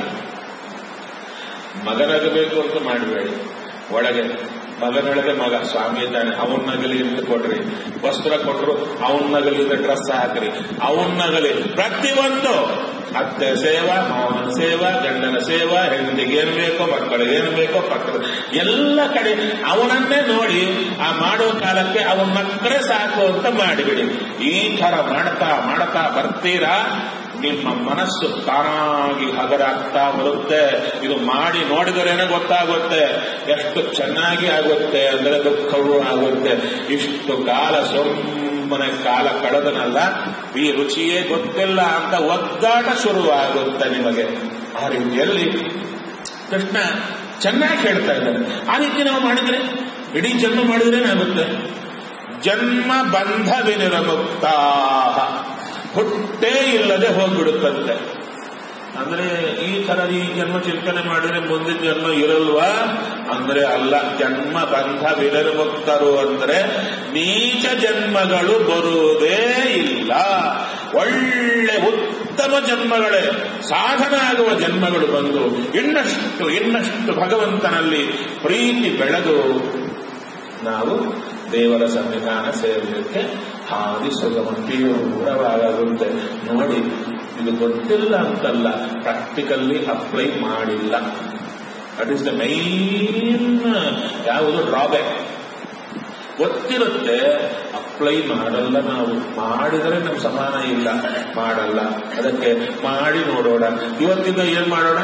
ಮಗನಾಗಬೇಕು ಅಂತ ಮಾಡಬೇಡಿ ಒಳಗೆ ಮಗನೊಳಗೆ ಮಗ ಸ್ವಾಮಿ ಇದ್ದಾನೆ ಅವನ್ನಗಲಿ ಅಂತ ಕೊಡ್ರಿ ವಸ್ತ್ರ ಕೊಟ್ರು ಅವನ್ನಗಲಿಂದ ಡ್ರೆಸ್ ಹಾಕ್ರಿ ಅವನ್ನಗಲಿ ಪ್ರತಿಯೊಂದು ಅತ್ತೆ ಸೇವಾ ಮಾವನ ಸೇವಾ ಗಂಡನ ಸೇವಾ ಹೆಂಡತಿಗೆ ಏನ್ ಬೇಕೋ ಮಕ್ಕಳಿಗೆ ಏನ್ ಬೇಕೋ ಪಕ್ಕದ ಎಲ್ಲ ಕಡೆ ಅವನನ್ನೇ ನೋಡಿ ಆ ಮಾಡುವ ಕಾಲಕ್ಕೆ ಅವನ ಮಕ್ಕಳೇ ಸಾಕು ಅಂತ ಮಾಡಿಬಿಡಿ ಈ ತರ ಮಾಡ್ತಾ ಮಾಡ್ತಾ ಬರ್ತೀರಾ ನಿಮ್ಮ ಮನಸ್ಸು ತಾನಾಗಿ ಹಗರಾಗ್ತಾ ಬರುತ್ತೆ ಇದು ಮಾಡಿ ನೋಡಿದರೇನೆ ಗೊತ್ತಾಗುತ್ತೆ ಎಷ್ಟು ಚೆನ್ನಾಗಿ ಆಗುತ್ತೆ ಅಂದರೆ ದುಃಖವೂ ಆಗುತ್ತೆ ಇಷ್ಟು ಕಾಲ ಸುಮ್ಮನೆ ಕಾಲ ಕಳೆದನಲ್ಲ ಈ ರುಚಿಯೇ ಗೊತ್ತಿಲ್ಲ ಅಂತ ಒದ್ದಾಟ ಶುರುವಾಗುತ್ತೆ ನಿಮಗೆ ಆ ರೀತಿಯಲ್ಲಿ ಕೃಷ್ಣ ಚೆನ್ನಾಗಿ ಹೇಳ್ತಾ ಇದ್ದಾರೆ ಆ ರೀತಿ ನಾವು ಮಾಡಿದ್ರೆ ಇಡೀ ಜನ್ಮ ಮಾಡಿದ್ರೇನಾಗುತ್ತೆ ಜನ್ಮ ಬಂಧ ವಿನಿರಮುಕ್ತ ಹುಟ್ಟೇ ಇಲ್ಲದೆ ಹೋಗ್ಬಿಡುತ್ತಂತೆ ಅಂದ್ರೆ ಈ ತರ ಈ ಜನ್ಮ ಚಿಂತನೆ ಮಾಡಿದ್ರೆ ಮುಂದಿನ ಜನ್ಮ ಇರಲ್ವಾ ಅಂದ್ರೆ ಅಲ್ಲ ಜನ್ಮ ಬಂಧ ವಿನಿರ್ಮುಕ್ತರು ಅಂದ್ರೆ ನೀಚ ಜನ್ಮಗಳು ಬರುವುದೇ ಇಲ್ಲ ಒಳ್ಳೆ ಉತ್ತಮ ಜನ್ಮಗಳೇ ಸಾಧನ ಆಗುವ ಜನ್ಮಗಳು ಬಂದು ಇನ್ನಷ್ಟು ಇನ್ನಷ್ಟು ಭಗವಂತನಲ್ಲಿ ಪ್ರೀತಿ ಬೆಳೆದು ನಾವು ದೇವರ ಸನ್ನಿಧಾನ ಸೇರಲಿಕ್ಕೆ ಹಾದಿ ಸುಗಮ ತೀವ್ರವಾಗುತ್ತೆ ನೋಡಿ ಇದು ಗೊತ್ತಿಲ್ಲ ಅಂತಲ್ಲ ಪ್ರಾಕ್ಟಿಕಲ್ಲಿ ಅಪ್ಲೈ ಮಾಡಿಲ್ಲ ದಟ್ ಇಸ್ ದ ಮೈನ್ ಯಾವುದು ಡ್ರಾಬ್ಯಾಕ್ ಗೊತ್ತಿರುತ್ತೆ ಅಪ್ಲೈ ಮಾಡಲ್ಲ ನಾವು ಮಾಡಿದರೆ ನಮ್ಗೆ ಸಮಾನ ಇಲ್ಲ ಮಾಡಲ್ಲ ಅದಕ್ಕೆ ಮಾಡಿ ನೋಡೋಣ ಇವತ್ತಿಂದ ಏನ್ ಮಾಡೋಣ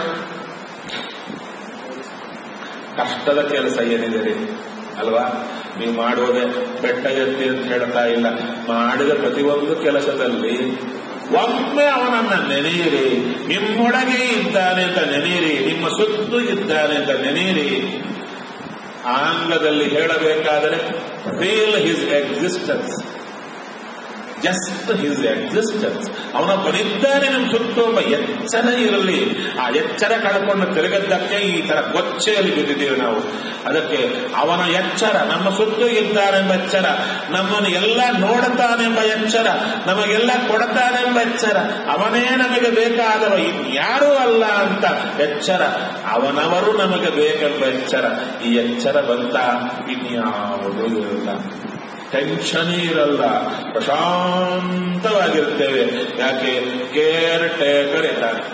ಕಷ್ಟದ ಕೆಲಸ ಏನಿದೆ ರೀ ಅಲ್ವಾ ನೀವು ಮಾಡೋದೇ ಬೆಟ್ಟ ಎತ್ತಿ ಅಂತ ಹೇಳ್ತಾ ಇಲ್ಲ ಮಾಡಿದ ಪ್ರತಿಯೊಂದು ಕೆಲಸದಲ್ಲಿ ಒಮ್ಮೆ ಅವನನ್ನ ನೆನೆಯಿರಿ ನಿಮ್ಮೊಳಗೆ ಇದ್ದಾನೆ ಅಂತ ನೆನೆಯಿರಿ ನಿಮ್ಮ ಸುತ್ತು ಇದ್ದಾನೆ ಅಂತ ನೆನೆಯಿರಿ ಆಂಗ್ಲದಲ್ಲಿ ಹೇಳಬೇಕಾದರೆ feel his existence just his existence ಅವನೊಬ್ಬನಿದ್ದಾನೆ ನಮ್ಮ ಸುತ್ತು ಎಂಬ ಎಚ್ಚರ ಇರಲಿ ಆ ಎಚ್ಚರ ಕಳ್ಕೊಂಡು ತಿರುಗದ್ದಕ್ಕೆ ಈ ತರ ಕೊಚ್ಚೆಯಲ್ಲಿ ಬಿದ್ದಿದ್ದೀವಿ ನಾವು ಅದಕ್ಕೆ ಅವನ ಎಚ್ಚರ ನಮ್ಮ ಸುತ್ತು ಇದ್ದಾನೆಂಬ ಎಚ್ಚರ ನಮ್ಮನ್ನು ಎಲ್ಲ ನೋಡುತ್ತಾನೆಂಬ ಎಚ್ಚರ ನಮಗೆಲ್ಲ ಕೊಡುತ್ತಾನೆಂಬ ಎಚ್ಚರ ಅವನೇ ನಮಗೆ ಬೇಕಾದವ ಇನ್ಯಾರೂ ಅಲ್ಲ ಅಂತ ಎಚ್ಚರ ಅವನವರು ನಮಗೆ ಬೇಕೆಂಬ ಎಚ್ಚರ ಈ ಎಚ್ಚರ ಬಂತ ಇನ್ಯಾವುದೂ ಇರಲ್ಲ ಟೆನ್ಷನ್ ಇರಲ್ಲ ಪ್ರಶಾಂತವಾಗಿರ್ತೇವೆ ಯಾಕೆ ಕೇರ್ ಟೇಕರ್ ಇದ್ದಾನೆ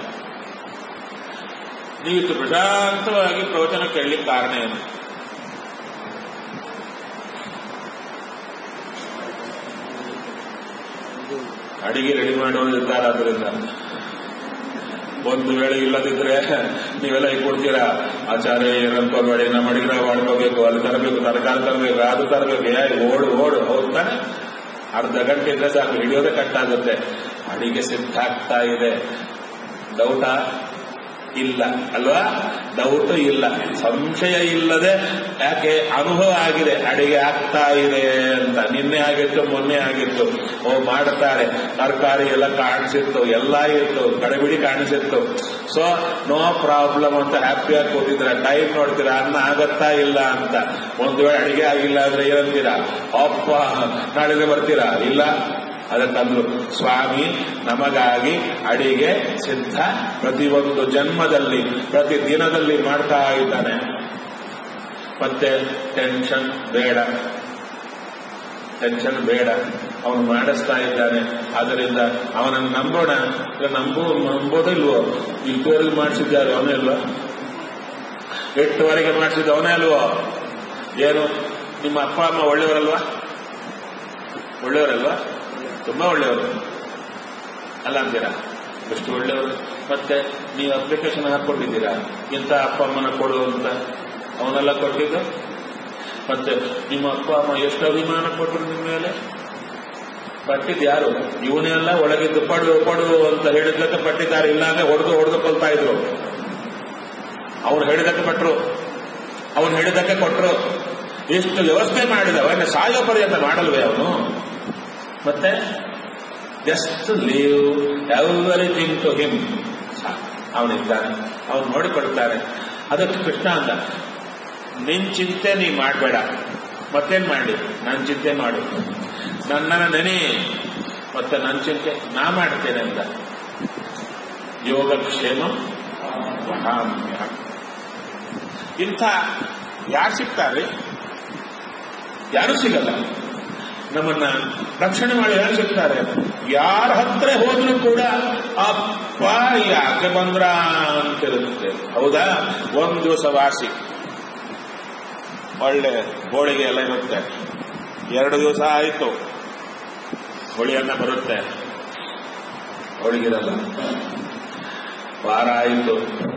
ನೀವು ಪ್ರಶಾಂತವಾಗಿ ಪ್ರವಚನ ಕೇಳಲಿಕ್ಕೆ ಕಾರಣ ಏನು ಅಡಿಗೆ ರೆಡಿ ಮಾಡೋರು ಇದ್ದಾರೆ ಅದರಿಂದ ಒಂದು ವೇಳೆ ಇಲ್ಲದಿದ್ರೆ ನೀವೆಲ್ಲ ಈಗ ಕೊಡ್ತೀರಾ ಆಚಾರ್ಯ ಏನಂತಬೇಡಿ ನಮ್ಮ ಅಡಿಗೆ ನಾವು ಮಾಡ್ಕೋಬೇಕು ಅಲ್ಲಿ ತರಬೇಕು ತರಕಾರಿ ತರಬೇಕು ಅದು ತರಬೇಕು ಯಾ ಓಡು ಓಡು ಹೋಗ್ತಾನೆ ಅರ್ಧ ಗಂಟೆ ಇದ್ರೆ ಸಾಕು ಹಿಡಿಯೋದೇ ಕಟ್ಟಾಗುತ್ತೆ ಅಡಿಗೆ ಸಿದ್ಧ ಆಗ್ತಾ ಇದೆ ಡೌಟಾ ಇಲ್ಲ ಅಲ್ವಾ ಡೌಟ್ ಇಲ್ಲ ಸಂಶಯ ಇಲ್ಲದೆ ಯಾಕೆ ಅನುಭವ ಆಗಿದೆ ಅಡಿಗೆ ಆಗ್ತಾ ಇದೆ ಅಂತ ನಿನ್ನೆ ಆಗಿತ್ತು ಮೊನ್ನೆ ಆಗಿತ್ತು ಓ ಮಾಡ್ತಾರೆ ತರಕಾರಿ ಎಲ್ಲ ಕಾಣಿಸಿತ್ತು ಎಲ್ಲ ಇತ್ತು ಗಡಿಬಿಡಿ ಕಾಣಿಸಿತ್ತು ಸೊ ನೋ ಪ್ರಾಬ್ಲಮ್ ಅಂತ ಹ್ಯಾಪಿಯಾಗಿ ಕೂತಿದ್ರ ಟೈಮ್ ನೋಡ್ತೀರಾ ಅನ್ನ ಆಗತ್ತಾ ಇಲ್ಲ ಅಂತ ಒಂದು ವೇಳೆ ಅಡಿಗೆ ಆಗಿಲ್ಲ ಅಂದ್ರೆ ಏನಂತೀರಾ ಅಪ್ಪ ನಾಳೆಗೆ ಬರ್ತೀರಾ ಇಲ್ಲ ಅದಕ್ಕಂದ್ರು ಸ್ವಾಮಿ ನಮಗಾಗಿ ಅಡಿಗೆ ಸಿದ್ಧ ಪ್ರತಿಯೊಂದು ಜನ್ಮದಲ್ಲಿ ಪ್ರತಿ ದಿನದಲ್ಲಿ ಮಾಡ್ತಾ ಇದ್ದಾನೆ ಮತ್ತೆ ಟೆನ್ಷನ್ ಬೇಡ ಟೆನ್ಷನ್ ಬೇಡ ಅವನು ಮಾಡಿಸ್ತಾ ಇದ್ದಾನೆ ಆದ್ದರಿಂದ ಅವನನ್ನು ನಂಬೋಣ ಈಗ ನಂಬೋ ನಂಬೋದೇ ಇಲ್ವೋ ಇಲ್ಲಿವರೆಗೆ ಮಾಡಿಸಿದ್ದಾರೆ ಅವನೇ ಅಲ್ವಾ ಎಟ್ಟುವರೆಗೆ ಮಾಡಿಸಿದ ಅವನೇ ಅಲ್ವೋ ಏನು ನಿಮ್ಮ ಅಪ್ಪ ಅಮ್ಮ ಒಳ್ಳೆಯವರಲ್ವಾ ಒಳ್ಳೆಯವರಲ್ವಾ ತುಂಬಾ ಒಳ್ಳೆಯವರು ಅಲ್ಲ ಅಂತೀರಾ ಎಷ್ಟು ಒಳ್ಳೆಯವರು ಮತ್ತೆ ನೀವು ಅಪ್ಲಿಕೇಶನ್ ಹಾಕೊಂಡಿದ್ದೀರಾ ಇಂಥ ಅಪ್ಪ ಅಮ್ಮನ ಕೊಡು ಅಂತ ಅವನೆಲ್ಲ ಕೊಟ್ಟಿದ್ದು ಮತ್ತೆ ನಿಮ್ಮ ಅಪ್ಪ ಅಮ್ಮ ಎಷ್ಟು ಅಭಿಮಾನ ಕೊಟ್ಟರು ನಿಮ್ಮ ಮೇಲೆ ಪಟ್ಟಿದ್ ಯಾರು ಇವನೆಲ್ಲ ಒಳಗಿದ್ದು ಪಡು ಪಡು ಅಂತ ಹೇಳಿದ್ದಕ್ಕೆ ಪಟ್ಟಿದ್ದಾರೆ ಇಲ್ಲ ಅಂದ್ರೆ ಹೊಡೆದು ಹೊಡೆದು ಕೊಲ್ತಾ ಇದ್ರು ಅವನು ಹೇಳಿದಕ್ಕೆ ಪಟ್ರು ಅವನು ಹೇಳಿದಕ್ಕೆ ಕೊಟ್ರು ಎಷ್ಟು ವ್ಯವಸ್ಥೆ ಮಾಡಿದವ ಸಾಯೋ ಪರ್ಯಂತ ಮಾಡಲ್ವೇ ಅವನು ಮತ್ತೆ just leave everything to him ಅವನಿದ್ದಾನೆ ಅವನು ನೋಡಿಕೊಳ್ತಾನೆ ಅದಕ್ಕೆ ಕೃಷ್ಣ ಅಂದ ನಿನ್ ಚಿಂತೆ ನೀ ಮಾಡಬೇಡ ಮತ್ತೇನ್ ಮಾಡಿ ನನ್ನ ಚಿಂತೆ ಮಾಡು ನನ್ನನ್ನ ನೆನೆ ಮತ್ತೆ ನನ್ನ ಚಿಂತೆ ನಾ ಮಾಡ್ತೇನೆ ಅಂತ ಯೋಗಕ್ಷೇಮ ವಹಾಮ್ಯ ಇಂಥ ಯಾರು ಸಿಗ್ತಾರೆ ಯಾರು ಸಿಗಲ್ಲ ನಮ್ಮನ್ನ ರಕ್ಷಣೆ ಮಾಡಿ ಯಾರು ಸಿಗ್ತಾರೆ ಯಾರ ಹತ್ರ ಹೋದ್ರೂ ಕೂಡ ಅಪ್ಪ ಯಾಕೆ ಬಂದ್ರ ಅಂತಿರುತ್ತೆ ಹೌದಾ ಒಂದು ದಿವಸ ವಾಸಿ ಒಳ್ಳೆ ಹೋಳಿಗೆ ಎಲ್ಲ ಇರುತ್ತೆ ಎರಡು ದಿವಸ ಆಯಿತು ಹೋಳಿಯನ್ನ ಬರುತ್ತೆ ಹೋಳಿಗಿರಲ್ಲ ವಾರ ಆಯಿತು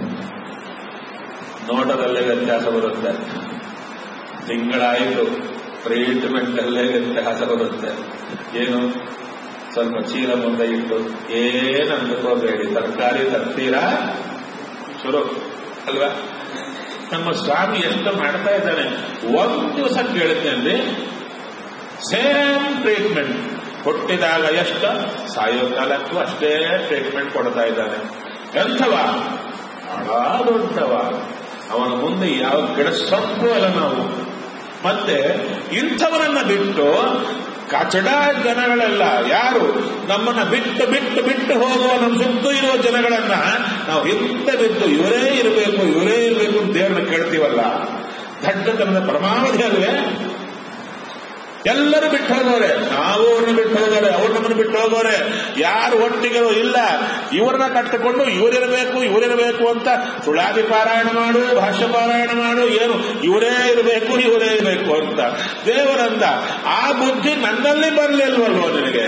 ನೋಟದಲ್ಲೇ ವ್ಯತ್ಯಾಸ ಬರುತ್ತೆ ತಿಂಗಳಾಯಿತು ಟ್ರೀಟ್ಮೆಂಟ್ ಅಲ್ಲೇ ವ್ಯತ್ಯಾಸ ಬರುತ್ತೆ ಏನು ಸ್ವಲ್ಪ ಚೀಲ ಮುಂದೆ ಇಟ್ಟು ಏನು ಅಂದುಕೋಬೇಡಿ ತರಕಾರಿ ತರ್ತೀರಾ ಶುರು ಅಲ್ವಾ ನಮ್ಮ ಸ್ವಾಮಿ ಎಷ್ಟು ಮಾಡ್ತಾ ಇದ್ದಾನೆ ಒಂದು ದಿವಸ ಕೇಳುತ್ತೇನೆ ಸೇಮ್ ಟ್ರೀಟ್ಮೆಂಟ್ ಹುಟ್ಟಿದಾಗ ಎಷ್ಟು ಸಾಯೋ ಕಾಲಕ್ಕೂ ಅಷ್ಟೇ ಟ್ರೀಟ್ಮೆಂಟ್ ಕೊಡ್ತಾ ಇದ್ದಾನೆ ಎಂಥವ ಬಹಳ ದೊಡ್ಡವ ಅವನ ಮುಂದೆ ಯಾವ ಗಿಡ ಸೊಪ್ಪು ಅಲ್ಲ ನಾವು ಮತ್ತೆ ಇಂಥವರನ್ನ ಬಿಟ್ಟು ಕಚಡ ಜನಗಳೆಲ್ಲ ಯಾರು ನಮ್ಮನ್ನ ಬಿಟ್ಟು ಬಿಟ್ಟು ಬಿಟ್ಟು ಹೋಗುವ ನಮ್ಮ ಸುತ್ತ ಇರುವ ಜನಗಳನ್ನ ನಾವು ಹಿಂದೆ ಬಿದ್ದು ಇವರೇ ಇರಬೇಕು ಇವರೇ ಇರಬೇಕು ಅಂತ ದೇವರನ್ನ ಕೇಳ್ತೀವಲ್ಲ ದಡ್ಡತನದ ಪರಮಾವಧಿ ಅಲ್ವೇ ಎಲ್ಲರೂ ಬಿಟ್ಟು ಹೋಗೋರೆ ನಾವು ಅವ್ರನ್ನ ಬಿಟ್ಟು ಹೋಗೋರೆ ಅವ್ರು ನಮ್ಮನ್ನು ಬಿಟ್ಟು ಹೋಗೋರೆ ಯಾರು ಒಟ್ಟಿಗೆ ಇಲ್ಲ ಇವ್ರನ್ನ ಕಟ್ಟಿಕೊಂಡು ಇವರಿರಬೇಕು ಇವರಿರಬೇಕು ಅಂತ ಸುಳಾದಿ ಪಾರಾಯಣ ಮಾಡು ಭಾಷ್ಯ ಪಾರಾಯಣ ಮಾಡು ಏನು ಇವರೇ ಇರಬೇಕು ಇವರೇ ಇರಬೇಕು ಅಂತ ದೇವರಂದ ಆ ಬುದ್ಧಿ ನನ್ನಲ್ಲಿ ಬರಲಿಲ್ವಲ್ವೋ ನಿನಗೆ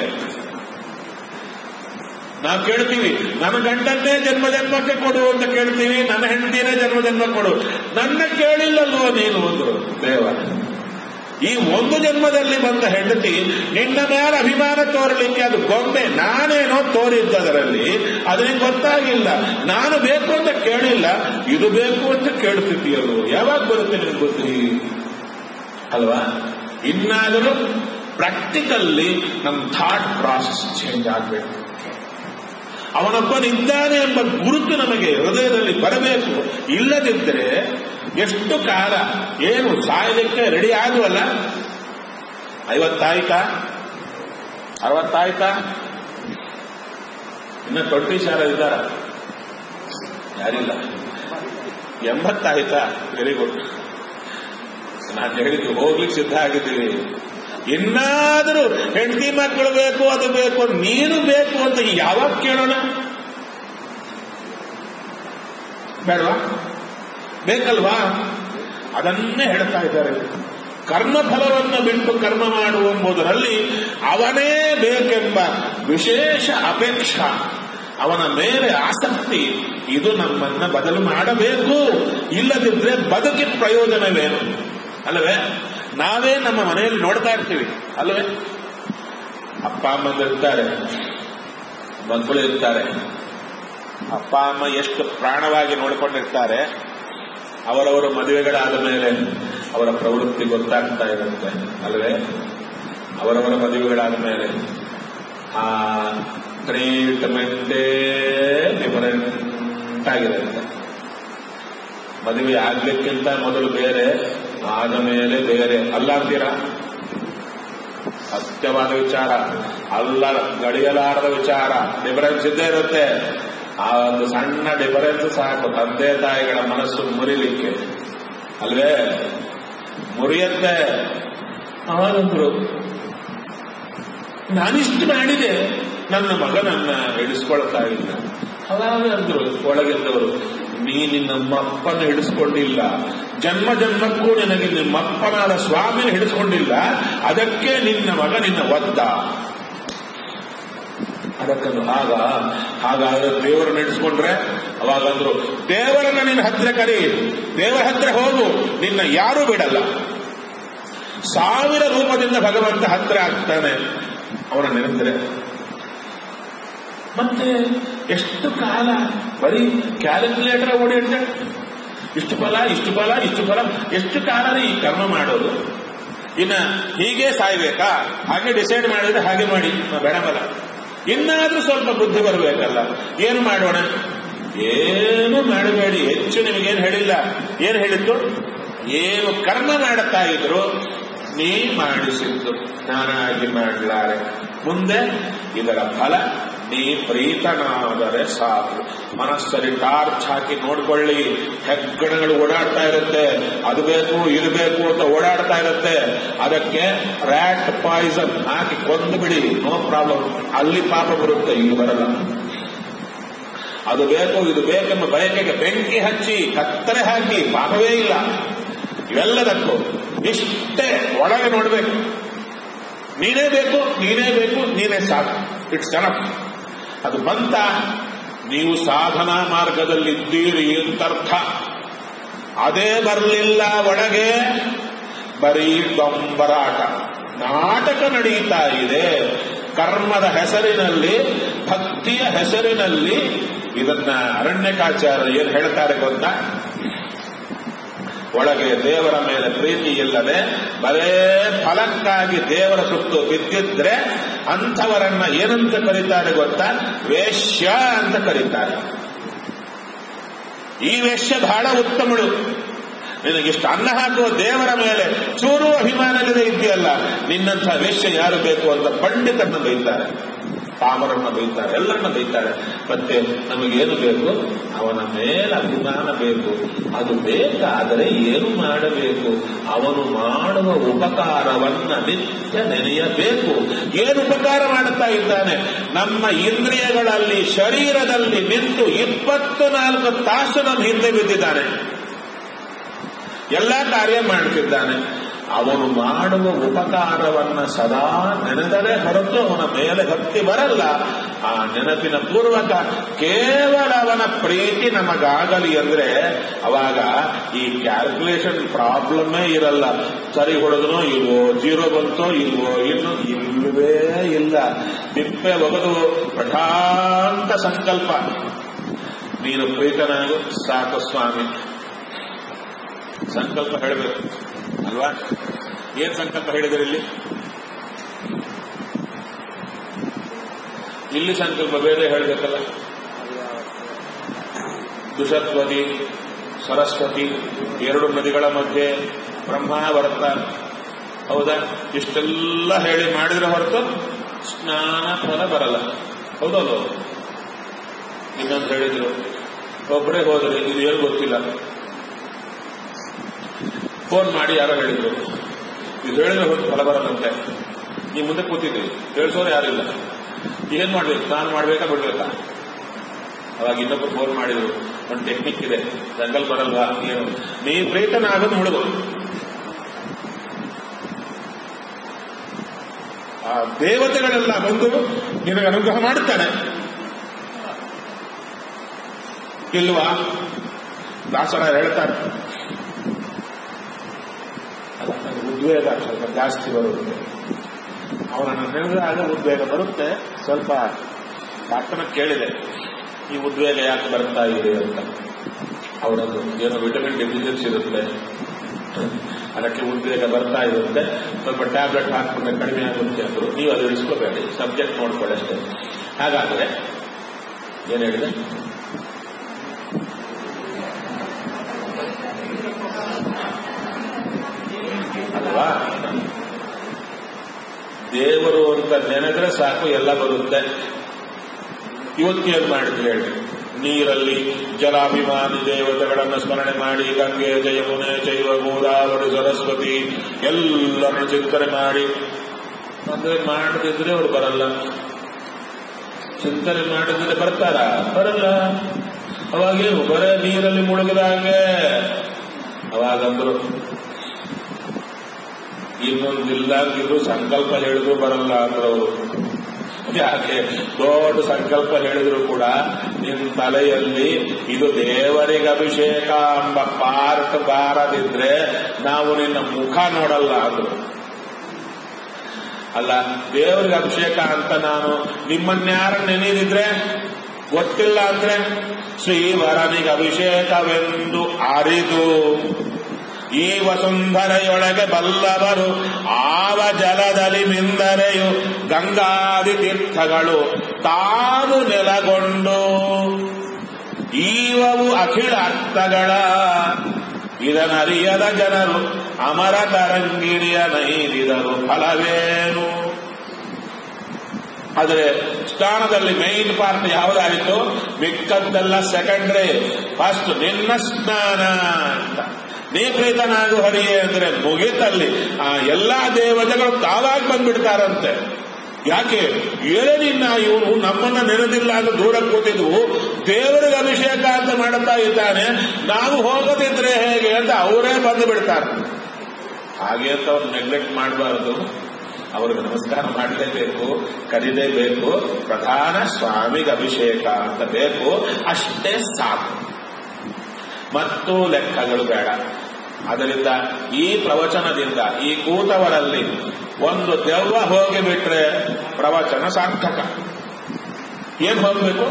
ನಾವು ಕೇಳ್ತೀವಿ ನನ್ನ ಗಂಡನ್ನೇ ಜನ್ಮ ಜನ್ಮಕ್ಕೆ ಕೊಡು ಅಂತ ಕೇಳ್ತೀವಿ ನನ್ನ ಹೆಂಡತಿನೇ ಜನ್ಮ ಜನ್ಮ ಕೊಡು ನನ್ನ ಕೇಳಿಲ್ಲಲ್ವೋ ನೀನು ಅಂದ್ರು ದೇವ ಈ ಒಂದು ಜನ್ಮದಲ್ಲಿ ಬಂದ ಹೆಂಡತಿ ನಿನ್ನ ಮೇಲೆ ಅಭಿಮಾನ ತೋರಲಿಕ್ಕೆ ಅದು ಗೊಂಬೆ ನಾನೇನೋ ತೋರಿದ್ದು ಅದರಲ್ಲಿ ಅದನಿಗೆ ಗೊತ್ತಾಗಿಲ್ಲ ನಾನು ಬೇಕು ಅಂತ ಕೇಳಿಲ್ಲ ಇದು ಬೇಕು ಅಂತ ಕೇಳ್ತಿದ್ದೀಯಲ್ವ ಯಾವಾಗ ಬರುತ್ತೆ ನಿನಗೆ ಬುದ್ಧಿ ಅಲ್ವಾ ಇನ್ನಾದರೂ ಪ್ರಾಕ್ಟಿಕಲ್ಲಿ ನಮ್ಮ ಥಾಟ್ ಪ್ರಾಸೆಸ್ ಚೇಂಜ್ ಆಗಬೇಕು ಅವನೊಬ್ಬನಿದ್ದಾನೆ ಎಂಬ ಗುರುತು ನಮಗೆ ಹೃದಯದಲ್ಲಿ ಬರಬೇಕು ಇಲ್ಲದಿದ್ದರೆ ಎಷ್ಟು ಕಾಲ ಏನು ಸಾಯಲಿಕ್ಕೆ ರೆಡಿ ಆಗುವಲ್ಲ ಐವತ್ತಾಯ್ತಾ ಅರವತ್ತಾಯ್ತಾ ಇನ್ನು ಟ್ವೆಂಟಿ ಶಾಲ ಇದ್ದಾರ ಯಾರಿಲ್ಲ ಎಂಬತ್ತಾಯ್ತಾ ವೆರಿ ಗುಡ್ ನಾನು ಹೇಳಿದ್ದು ಹೋಗ್ಲಿಕ್ಕೆ ಸಿದ್ಧ ಆಗಿದ್ದೀವಿ ಇನ್ನಾದರೂ ಹೆಂಡತಿ ಮಕ್ಕಳು ಬೇಕು ಅದು ಬೇಕು ನೀನು ಬೇಕು ಅಂತ ಯಾವಾಗ ಕೇಳೋಣ ಬೇಡವಾ ಬೇಕಲ್ವಾ ಅದನ್ನೇ ಹೇಳ್ತಾ ಇದ್ದಾರೆ ಕರ್ಮಫಲವನ್ನು ಬಿಟ್ಟು ಕರ್ಮ ಮಾಡುವೆಂಬುದರಲ್ಲಿ ಅವನೇ ಬೇಕೆಂಬ ವಿಶೇಷ ಅಪೇಕ್ಷ ಅವನ ಮೇಲೆ ಆಸಕ್ತಿ ಇದು ನಮ್ಮನ್ನ ಬದಲು ಮಾಡಬೇಕು ಇಲ್ಲದಿದ್ರೆ ಬದುಕಿ ಪ್ರಯೋಜನವೇನು ಅಲ್ಲವೇ ನಾವೇ ನಮ್ಮ ಮನೆಯಲ್ಲಿ ನೋಡ್ತಾ ಇರ್ತೀವಿ ಅಲ್ಲವೇ ಅಪ್ಪ ಅಮ್ಮಂದಿರ್ತಾರೆ ಮಕ್ಕಳು ಇರ್ತಾರೆ ಅಪ್ಪ ಅಮ್ಮ ಎಷ್ಟು ಪ್ರಾಣವಾಗಿ ನೋಡಿಕೊಂಡಿರ್ತಾರೆ ಅವರವರ ಮದುವೆಗಳಾದ ಮೇಲೆ ಅವರ ಪ್ರವೃತ್ತಿ ಗೊತ್ತಾಗ್ತಾ ಇರುತ್ತೆ ಅಲ್ವೇ ಅವರವರ ಮದುವೆಗಳಾದ ಮೇಲೆ ಆ ಟ್ರೀಟ್ಮೆಂಟೇ ಡಿಫರೆಂಟ್ ಆಗಿರುತ್ತೆ ಮದುವೆ ಆಗ್ಲಿಕ್ಕಿಂತ ಮೊದಲು ಬೇರೆ ಆದ ಮೇಲೆ ಬೇರೆ ಅಲ್ಲ ಅಂತೀರಾ ಸತ್ಯವಾದ ವಿಚಾರ ಅಲ್ಲ ಗಡಿಯಲಾರದ ವಿಚಾರ ಡಿಫರೆನ್ಸ್ ಇದ್ದೇ ಇರುತ್ತೆ ಆ ಒಂದು ಸಣ್ಣ ಡಿಫರೆನ್ಸ್ ಸಾಕು ತಂದೆ ತಾಯಿಗಳ ಮನಸ್ಸು ಮುರಿಲಿಕ್ಕೆ ಅಲ್ವೇ ಮುರಿಯತ್ತೆ ಅವಾಗಂದ್ರು ನಾನಿಷ್ಟು ಮಾಡಿದೆ ನನ್ನ ಮಗನನ್ನ ಹಿಡಿಸ್ಕೊಳ್ತಾ ಇಲ್ಲ ಅವಾಗ ಅಂದ್ರು ಒಳಗಿದ್ದವರು ನೀ ನಿನ್ನಮ್ಮ ಅಪ್ಪನ ಹಿಡಿಸ್ಕೊಂಡಿಲ್ಲ ಜನ್ಮ ಜನ್ಮಕ್ಕೂ ನಿನಗೆ ನಿಮ್ಮ ಅಪ್ಪನಾದ ಸ್ವಾಮಿನ ಹಿಡಿಸ್ಕೊಂಡಿಲ್ಲ ಅದಕ್ಕೆ ನಿನ್ನ ಮಗ ನಿನ್ನ ಒದ್ದ ಅದಕ್ಕಂದು ಆಗ ಹಾಗಾದ್ರೆ ದೇವರು ನಡೆಸ್ಕೊಂಡ್ರೆ ಅವಾಗಂದ್ರು ದೇವರನ್ನ ನಿನ್ನ ಹತ್ರ ಕರಿ ದೇವರ ಹತ್ರ ಹೋಗು ನಿನ್ನ ಯಾರೂ ಬಿಡಲ್ಲ ಸಾವಿರ ರೂಪದಿಂದ ಭಗವಂತ ಹತ್ರ ಆಗ್ತಾನೆ ಅವನ ನೆನೆದ್ರೆ ಮತ್ತೆ ಎಷ್ಟು ಕಾಲ ಬರೀ ಕ್ಯಾಲ್ಕುಲೇಟರ್ ಓಡಿ ಅಂತ ಇಷ್ಟು ಫಲ ಇಷ್ಟು ಫಲ ಇಷ್ಟು ಫಲ ಎಷ್ಟು ಕಾಲ ಈ ಕರ್ಮ ಮಾಡೋದು ಇನ್ನ ಹೀಗೆ ಸಾಯ್ಬೇಕಾ ಹಾಗೆ ಡಿಸೈಡ್ ಮಾಡಿದ್ರೆ ಹಾಗೆ ಮಾಡಿ ಬೇಡ ಬಲ ಇನ್ನಾದ್ರೂ ಸ್ವಲ್ಪ ಬುದ್ಧಿ ಬರಬೇಕಲ್ಲ ಏನು ಮಾಡೋಣ ಏನು ಮಾಡಬೇಡಿ ಹೆಚ್ಚು ನಿಮಗೇನು ಹೇಳಿಲ್ಲ ಏನು ಹೇಳಿದ್ದು ಏನು ಕರ್ಮ ಮಾಡುತ್ತಾ ಇದ್ರು ನೀ ಮಾಡಿಸಿದ್ದು ನಾನಾಗಿ ಮಾಡಲಾರೆ ಮುಂದೆ ಇದರ ಫಲ ನೀ ಪ್ರೀತನಾದರೆ ಸಾಕು ಮನಸ್ಸಲ್ಲಿ ಟಾರ್ಚ್ ಹಾಕಿ ನೋಡ್ಕೊಳ್ಳಿ ಹೆಗ್ಗಣಗಳು ಓಡಾಡ್ತಾ ಇರುತ್ತೆ ಅದು ಬೇಕು ಇದು ಬೇಕು ಅಂತ ಓಡಾಡ್ತಾ ಇರುತ್ತೆ ಅದಕ್ಕೆ ರ್ಯಾಟ್ ಪಾಯ್ಸನ್ ಹಾಕಿ ಕೊಂದು ಬಿಡಿ ನೋ ಪ್ರಾಬ್ಲಮ್ ಅಲ್ಲಿ ಪಾಪ ಬರುತ್ತೆ ಇಲ್ಲಿ ಬರಲ್ಲ ಅದು ಬೇಕು ಇದು ಬೇಕೆಂಬ ಬಯಕೆಗೆ ಬೆಂಕಿ ಹಚ್ಚಿ ಕತ್ತರೆ ಹಾಕಿ ಪಾಪವೇ ಇಲ್ಲ ಇವೆಲ್ಲದಕ್ಕೂ ಇಷ್ಟೇ ಒಳಗೆ ನೋಡ್ಬೇಕು ನೀನೇ ಬೇಕು ನೀನೇ ಬೇಕು ನೀನೇ ಸಾಕು ಇಟ್ಸ್ ಅನಫ್ ಅದು ಬಂತ ನೀವು ಸಾಧನಾ ಮಾರ್ಗದಲ್ಲಿದ್ದೀರಿ ಅಂತರ್ಥ ಅದೇ ಬರಲಿಲ್ಲ ಒಳಗೆ ಬರೀ ಡೊಂಬರಾಟ ನಾಟಕ ನಡೀತಾ ಇದೆ ಕರ್ಮದ ಹೆಸರಿನಲ್ಲಿ ಭಕ್ತಿಯ ಹೆಸರಿನಲ್ಲಿ ಇದನ್ನ ಅರಣ್ಯಕಾಚಾರ್ಯ ಏನು ಹೇಳ್ತಾರೆ ಗೊತ್ತಾ ಒಳಗೆ ದೇವರ ಮೇಲೆ ಪ್ರೀತಿ ಇಲ್ಲದೆ ಬರೇ ಫಲಕ್ಕಾಗಿ ದೇವರ ಸುತ್ತು ಬಿದ್ದಿದ್ರೆ ಅಂಥವರನ್ನ ಏನಂತ ಕರೀತಾರೆ ಗೊತ್ತಾ ವೇಶ್ಯ ಅಂತ ಕರೀತಾರೆ ಈ ವೇಶ್ಯ ಬಹಳ ಉತ್ತಮಳು ನಿನಗಿಷ್ಟು ಅನ್ನ ಹಾಕುವ ದೇವರ ಮೇಲೆ ಚೂರು ಅಭಿಮಾನವಿದೆ ಇದೆಯಲ್ಲ ನಿನ್ನಂಥ ವೇಶ್ಯ ಯಾರು ಬೇಕು ಅಂತ ಪಂಡಿತರನ್ನ ಬೈತಾರೆ ಪಾಮರನ್ನ ಬೈತಾರೆ ಎಲ್ಲರನ್ನ ಬೈತಾರೆ ಮತ್ತೆ ನಮಗೇನು ಬೇಕು ಅವನ ಮೇಲೆ ಅಭಿಮಾನ ಬೇಕು ಅದು ಬೇಕಾದರೆ ಏನು ಮಾಡಬೇಕು ಅವನು ಮಾಡುವ ಉಪಕಾರವನ್ನ ನಿತ್ಯ ನೆನೆಯಬೇಕು ಏನು ಉಪಕಾರ ಮಾಡುತ್ತಾ ಇದ್ದಾನೆ ನಮ್ಮ ಇಂದ್ರಿಯಗಳಲ್ಲಿ ಶರೀರದಲ್ಲಿ ನಿಂತು ಇಪ್ಪತ್ತು ನಾಲ್ಕು ತಾಸು ನಮ್ಮ ಹಿಂದೆ ಬಿದ್ದಿದ್ದಾನೆ ಎಲ್ಲ ಕಾರ್ಯ ಮಾಡ್ತಿದ್ದಾನೆ ಅವನು ಮಾಡುವ ಉಪಕಾರವನ್ನ ಸದಾ ನೆನೆದರೆ ಹೊರತು ಅವನ ಮೇಲೆ ಭಕ್ತಿ ಬರಲ್ಲ ಆ ನೆನಪಿನ ಪೂರ್ವಕ ಕೇವಲ ಅವನ ಪ್ರೀತಿ ನಮಗಾಗಲಿ ಅಂದ್ರೆ ಅವಾಗ ಈ ಕ್ಯಾಲ್ಕುಲೇಷನ್ ಪ್ರಾಬ್ಲಮ್ಮೇ ಇರಲ್ಲ ಸರಿ ಹೊಡೆದನೋ ಇಲ್ವೋ ಜೀರೋ ಬಂತೋ ಇಲ್ವೋ ಇನ್ನು ಇಲ್ಲವೇ ಇಲ್ಲ ತಿಪ್ಪೆ ಒಗೆದು ಪ್ರಶಾಂತ ಸಂಕಲ್ಪ ನೀನು ಪ್ರೀತನಾಗು ಸಾಕು ಸ್ವಾಮಿ ಸಂಕಲ್ಪ ಹೇಳಬೇಕು ಅಲ್ವಾ ಏನ್ ಸಂಕಲ್ಪ ಹೇಳಿದರೆ ಇಲ್ಲಿ ಇಲ್ಲಿ ಸಂಕಲ್ಪ ಬೇರೆ ಹೇಳಬೇಕಲ್ಲ ದುಷತ್ವತಿ ಸರಸ್ವತಿ ಎರಡು ನದಿಗಳ ಮಧ್ಯೆ ಬ್ರಹ್ಮಾವರ್ತ ಹೌದಾ ಇಷ್ಟೆಲ್ಲ ಹೇಳಿ ಮಾಡಿದ್ರೆ ಹೊರತು ಸ್ನಾನ ಫಲ ಬರಲ್ಲ ಹೌದಲ್ವ ಇನ್ನೊಂದು ಹೇಳಿದ್ರು ಒಬ್ಬರೇ ಹೋದ್ರೆ ಇದು ಏನು ಗೊತ್ತಿಲ್ಲ ಫೋನ್ ಮಾಡಿ ಯಾರೋ ಹೇಳಿದ್ರು ಇದು ಹೇಳಿದ್ರೆ ಹೊತ್ತು ಫಲ ಬರಲ್ಲಂತೆ ನೀವು ಮುಂದೆ ಕೂತಿದ್ರಿ ಹೇಳಿಸೋರು ಯಾರಿಲ್ಲ ಏನ್ ಮಾಡ್ಬೇಕು ನಾನು ಮಾಡ್ಬೇಕಾ ಬಿಡ್ಬೇಕಾ ಅವಾಗ ಇನ್ನೊಬ್ರು ಫೋನ್ ಮಾಡಿದ್ರು ಒಂದು ಟೆಕ್ನಿಕ್ ಇದೆ ಜಂಗಲ್ ಬರಲ್ವಾ ಏನು ನೀ ಪ್ರೀತನಾಗೋದು ಮುಳುಗು ಆ ದೇವತೆಗಳೆಲ್ಲ ಬಂದು ನಿನಗೆ ಅನುಗ್ರಹ ಮಾಡುತ್ತಾನೆ ಇಲ್ವಾ ದಾಸರ ಹೇಳ್ತಾರೆ ಉದ್ವೇಗ ಸ್ವಲ್ಪ ಜಾಸ್ತಿ ಬರುತ್ತೆ ಅವನನ್ನು ನೆನೆದಾಗ ಉದ್ವೇಗ ಬರುತ್ತೆ ಸ್ವಲ್ಪ ಡಾಕ್ಟರ್ ಕೇಳಿದೆ ಈ ಉದ್ವೇಗ ಯಾಕೆ ಬರ್ತಾ ಇದೆ ಅಂತ ಅವರದ್ದು ಏನೋ ವಿಟಮಿನ್ ಡೆಫಿಷಿಯನ್ಸಿ ಇರುತ್ತೆ ಅದಕ್ಕೆ ಉದ್ವೇಗ ಬರ್ತಾ ಇರುತ್ತೆ ಸ್ವಲ್ಪ ಟ್ಯಾಬ್ಲೆಟ್ ಹಾಕ್ಕೊಂಡ್ರೆ ಕಡಿಮೆ ಆಗುತ್ತೆ ಅಂದ್ರು ನೀವು ಅದು ಇಳಿಸ್ಕೋಬೇಡಿ ಸಬ್ಜೆಕ್ಟ್ ನೋಡ್ಕೊಳ್ಳಿ ಅಷ್ಟೇ ಹಾಗಾದ್ರೆ ಏನ್ ಹೇಳಿದೆ ಅಲ್ವಾ ದೇವರು ಅಂತ ನೆನೆದ್ರೆ ಸಾಕು ಎಲ್ಲ ಬರುತ್ತೆ ಇವತ್ತು ಏನ್ ಮಾಡಿದ್ರು ಹೇಳಿ ನೀರಲ್ಲಿ ಜಲಾಭಿಮಾನಿ ದೇವತೆಗಳನ್ನು ಸ್ಮರಣೆ ಮಾಡಿ ಗಂಗೆ ಜಯಮುನೆ ಚೈವ ಗೋದಾವರಿ ಸರಸ್ವತಿ ಎಲ್ಲರನ್ನು ಚಿಂತನೆ ಮಾಡಿ ಅಂದ್ರೆ ಮಾಡದಿದ್ರೆ ಅವ್ರು ಬರಲ್ಲ ಚಿಂತನೆ ಮಾಡಿದ್ರೆ ಬರ್ತಾರ ಬರಲ್ಲ ಅವಾಗೇನು ಬರೇ ನೀರಲ್ಲಿ ಮುಳುಗದಾಗೆ ಅವಾಗಂದ್ರು ಇನ್ನೊಂದು ಇಲ್ದಾಗಿದ್ರು ಸಂಕಲ್ಪ ಹೇಳಿದ್ರು ಬರಲ್ಲ ಅಂದ್ರೆ ಅವರು ಯಾಕೆ ದೊಡ್ಡ ಸಂಕಲ್ಪ ಹೇಳಿದ್ರು ಕೂಡ ನಿನ್ನ ತಲೆಯಲ್ಲಿ ಇದು ದೇವರಿಗೆ ಅಭಿಷೇಕ ಎಂಬ ಪಾರ್ಟ್ ಬಾರದಿದ್ರೆ ನಾವು ನಿನ್ನ ಮುಖ ನೋಡಲ್ಲ ಅಂದ್ರು ಅಲ್ಲ ದೇವರಿಗೆ ಅಭಿಷೇಕ ಅಂತ ನಾನು ನಿಮ್ಮನ್ಯಾರ ನೆನೆದಿದ್ರೆ ಗೊತ್ತಿಲ್ಲ ಅಂದ್ರೆ ಶ್ರೀವರನಿಗೆ ಅಭಿಷೇಕವೆಂದು ಅರಿದು ಈ ವಸುಂಧರೆಯೊಳಗೆ ಬಲ್ಲವರು ಆವ ಜಲದಲ್ಲಿ ಮಿಂದರೆಯು ಗಂಗಾದಿ ತೀರ್ಥಗಳು ತಾನು ನೆಲಗೊಂಡು ಈವವು ಅಖಿಲ ಅರ್ಥಗಳ ಇದನರಿಯದ ಜನರು ಅಮರ ತರಂಗಿಣಿಯ ನೈರಿದರು ಫಲವೇನು ಆದರೆ ಸ್ನಾನದಲ್ಲಿ ಮೈನ್ ಪಾರ್ಟ್ ಯಾವುದಾಯಿತು ಮಿಕ್ಕದ್ದೆಲ್ಲ ಸೆಕೆಂಡ್ರಿ ಫಸ್ಟ್ ನಿನ್ನ ಸ್ನಾನ ಅಂತ ನೀ ಪ್ರೀತನಾಗು ಹರಿಯೇ ಅಂದ್ರೆ ಮುಗಿತಲ್ಲಿ ಆ ಎಲ್ಲಾ ದೇವತೆಗಳು ತಾವಾಗಿ ಬಂದ್ಬಿಡ್ತಾರಂತೆ ಯಾಕೆ ಏನಿನ್ನ ಇವನು ನಮ್ಮನ್ನ ನೆನೆದಿಲ್ಲ ಅಂತ ದೂರ ಕೂತಿದ್ವು ದೇವರಿಗೆ ಅಭಿಷೇಕ ಅಂತ ಮಾಡುತ್ತಾ ಇದ್ದಾನೆ ನಾವು ಹೋಗದಿದ್ರೆ ಹೇಗೆ ಅಂತ ಅವರೇ ಬಂದು ಬಿಡ್ತಾರೆ ಹಾಗೆ ಅಂತ ಅವ್ರು ನೆಗ್ಲೆಕ್ಟ್ ಮಾಡಬಾರದು ಅವ್ರಿಗೆ ನಮಸ್ಕಾರ ಮಾಡಲೇಬೇಕು ಕರೀಲೇಬೇಕು ಪ್ರಧಾನ ಸ್ವಾಮಿಗೆ ಅಭಿಷೇಕ ಅಂತ ಬೇಕು ಅಷ್ಟೇ ಸಾಕು ಮತ್ತು ಲೆಕ್ಕಗಳು ಬೇಡ ಅದರಿಂದ ಈ ಪ್ರವಚನದಿಂದ ಈ ಕೂತವರಲ್ಲಿ ಒಂದು ದೆವ್ವ ಹೋಗಿಬಿಟ್ರೆ ಪ್ರವಚನ ಸಾರ್ಥಕ ಏನ್ ಹೋಗ್ಬೇಕು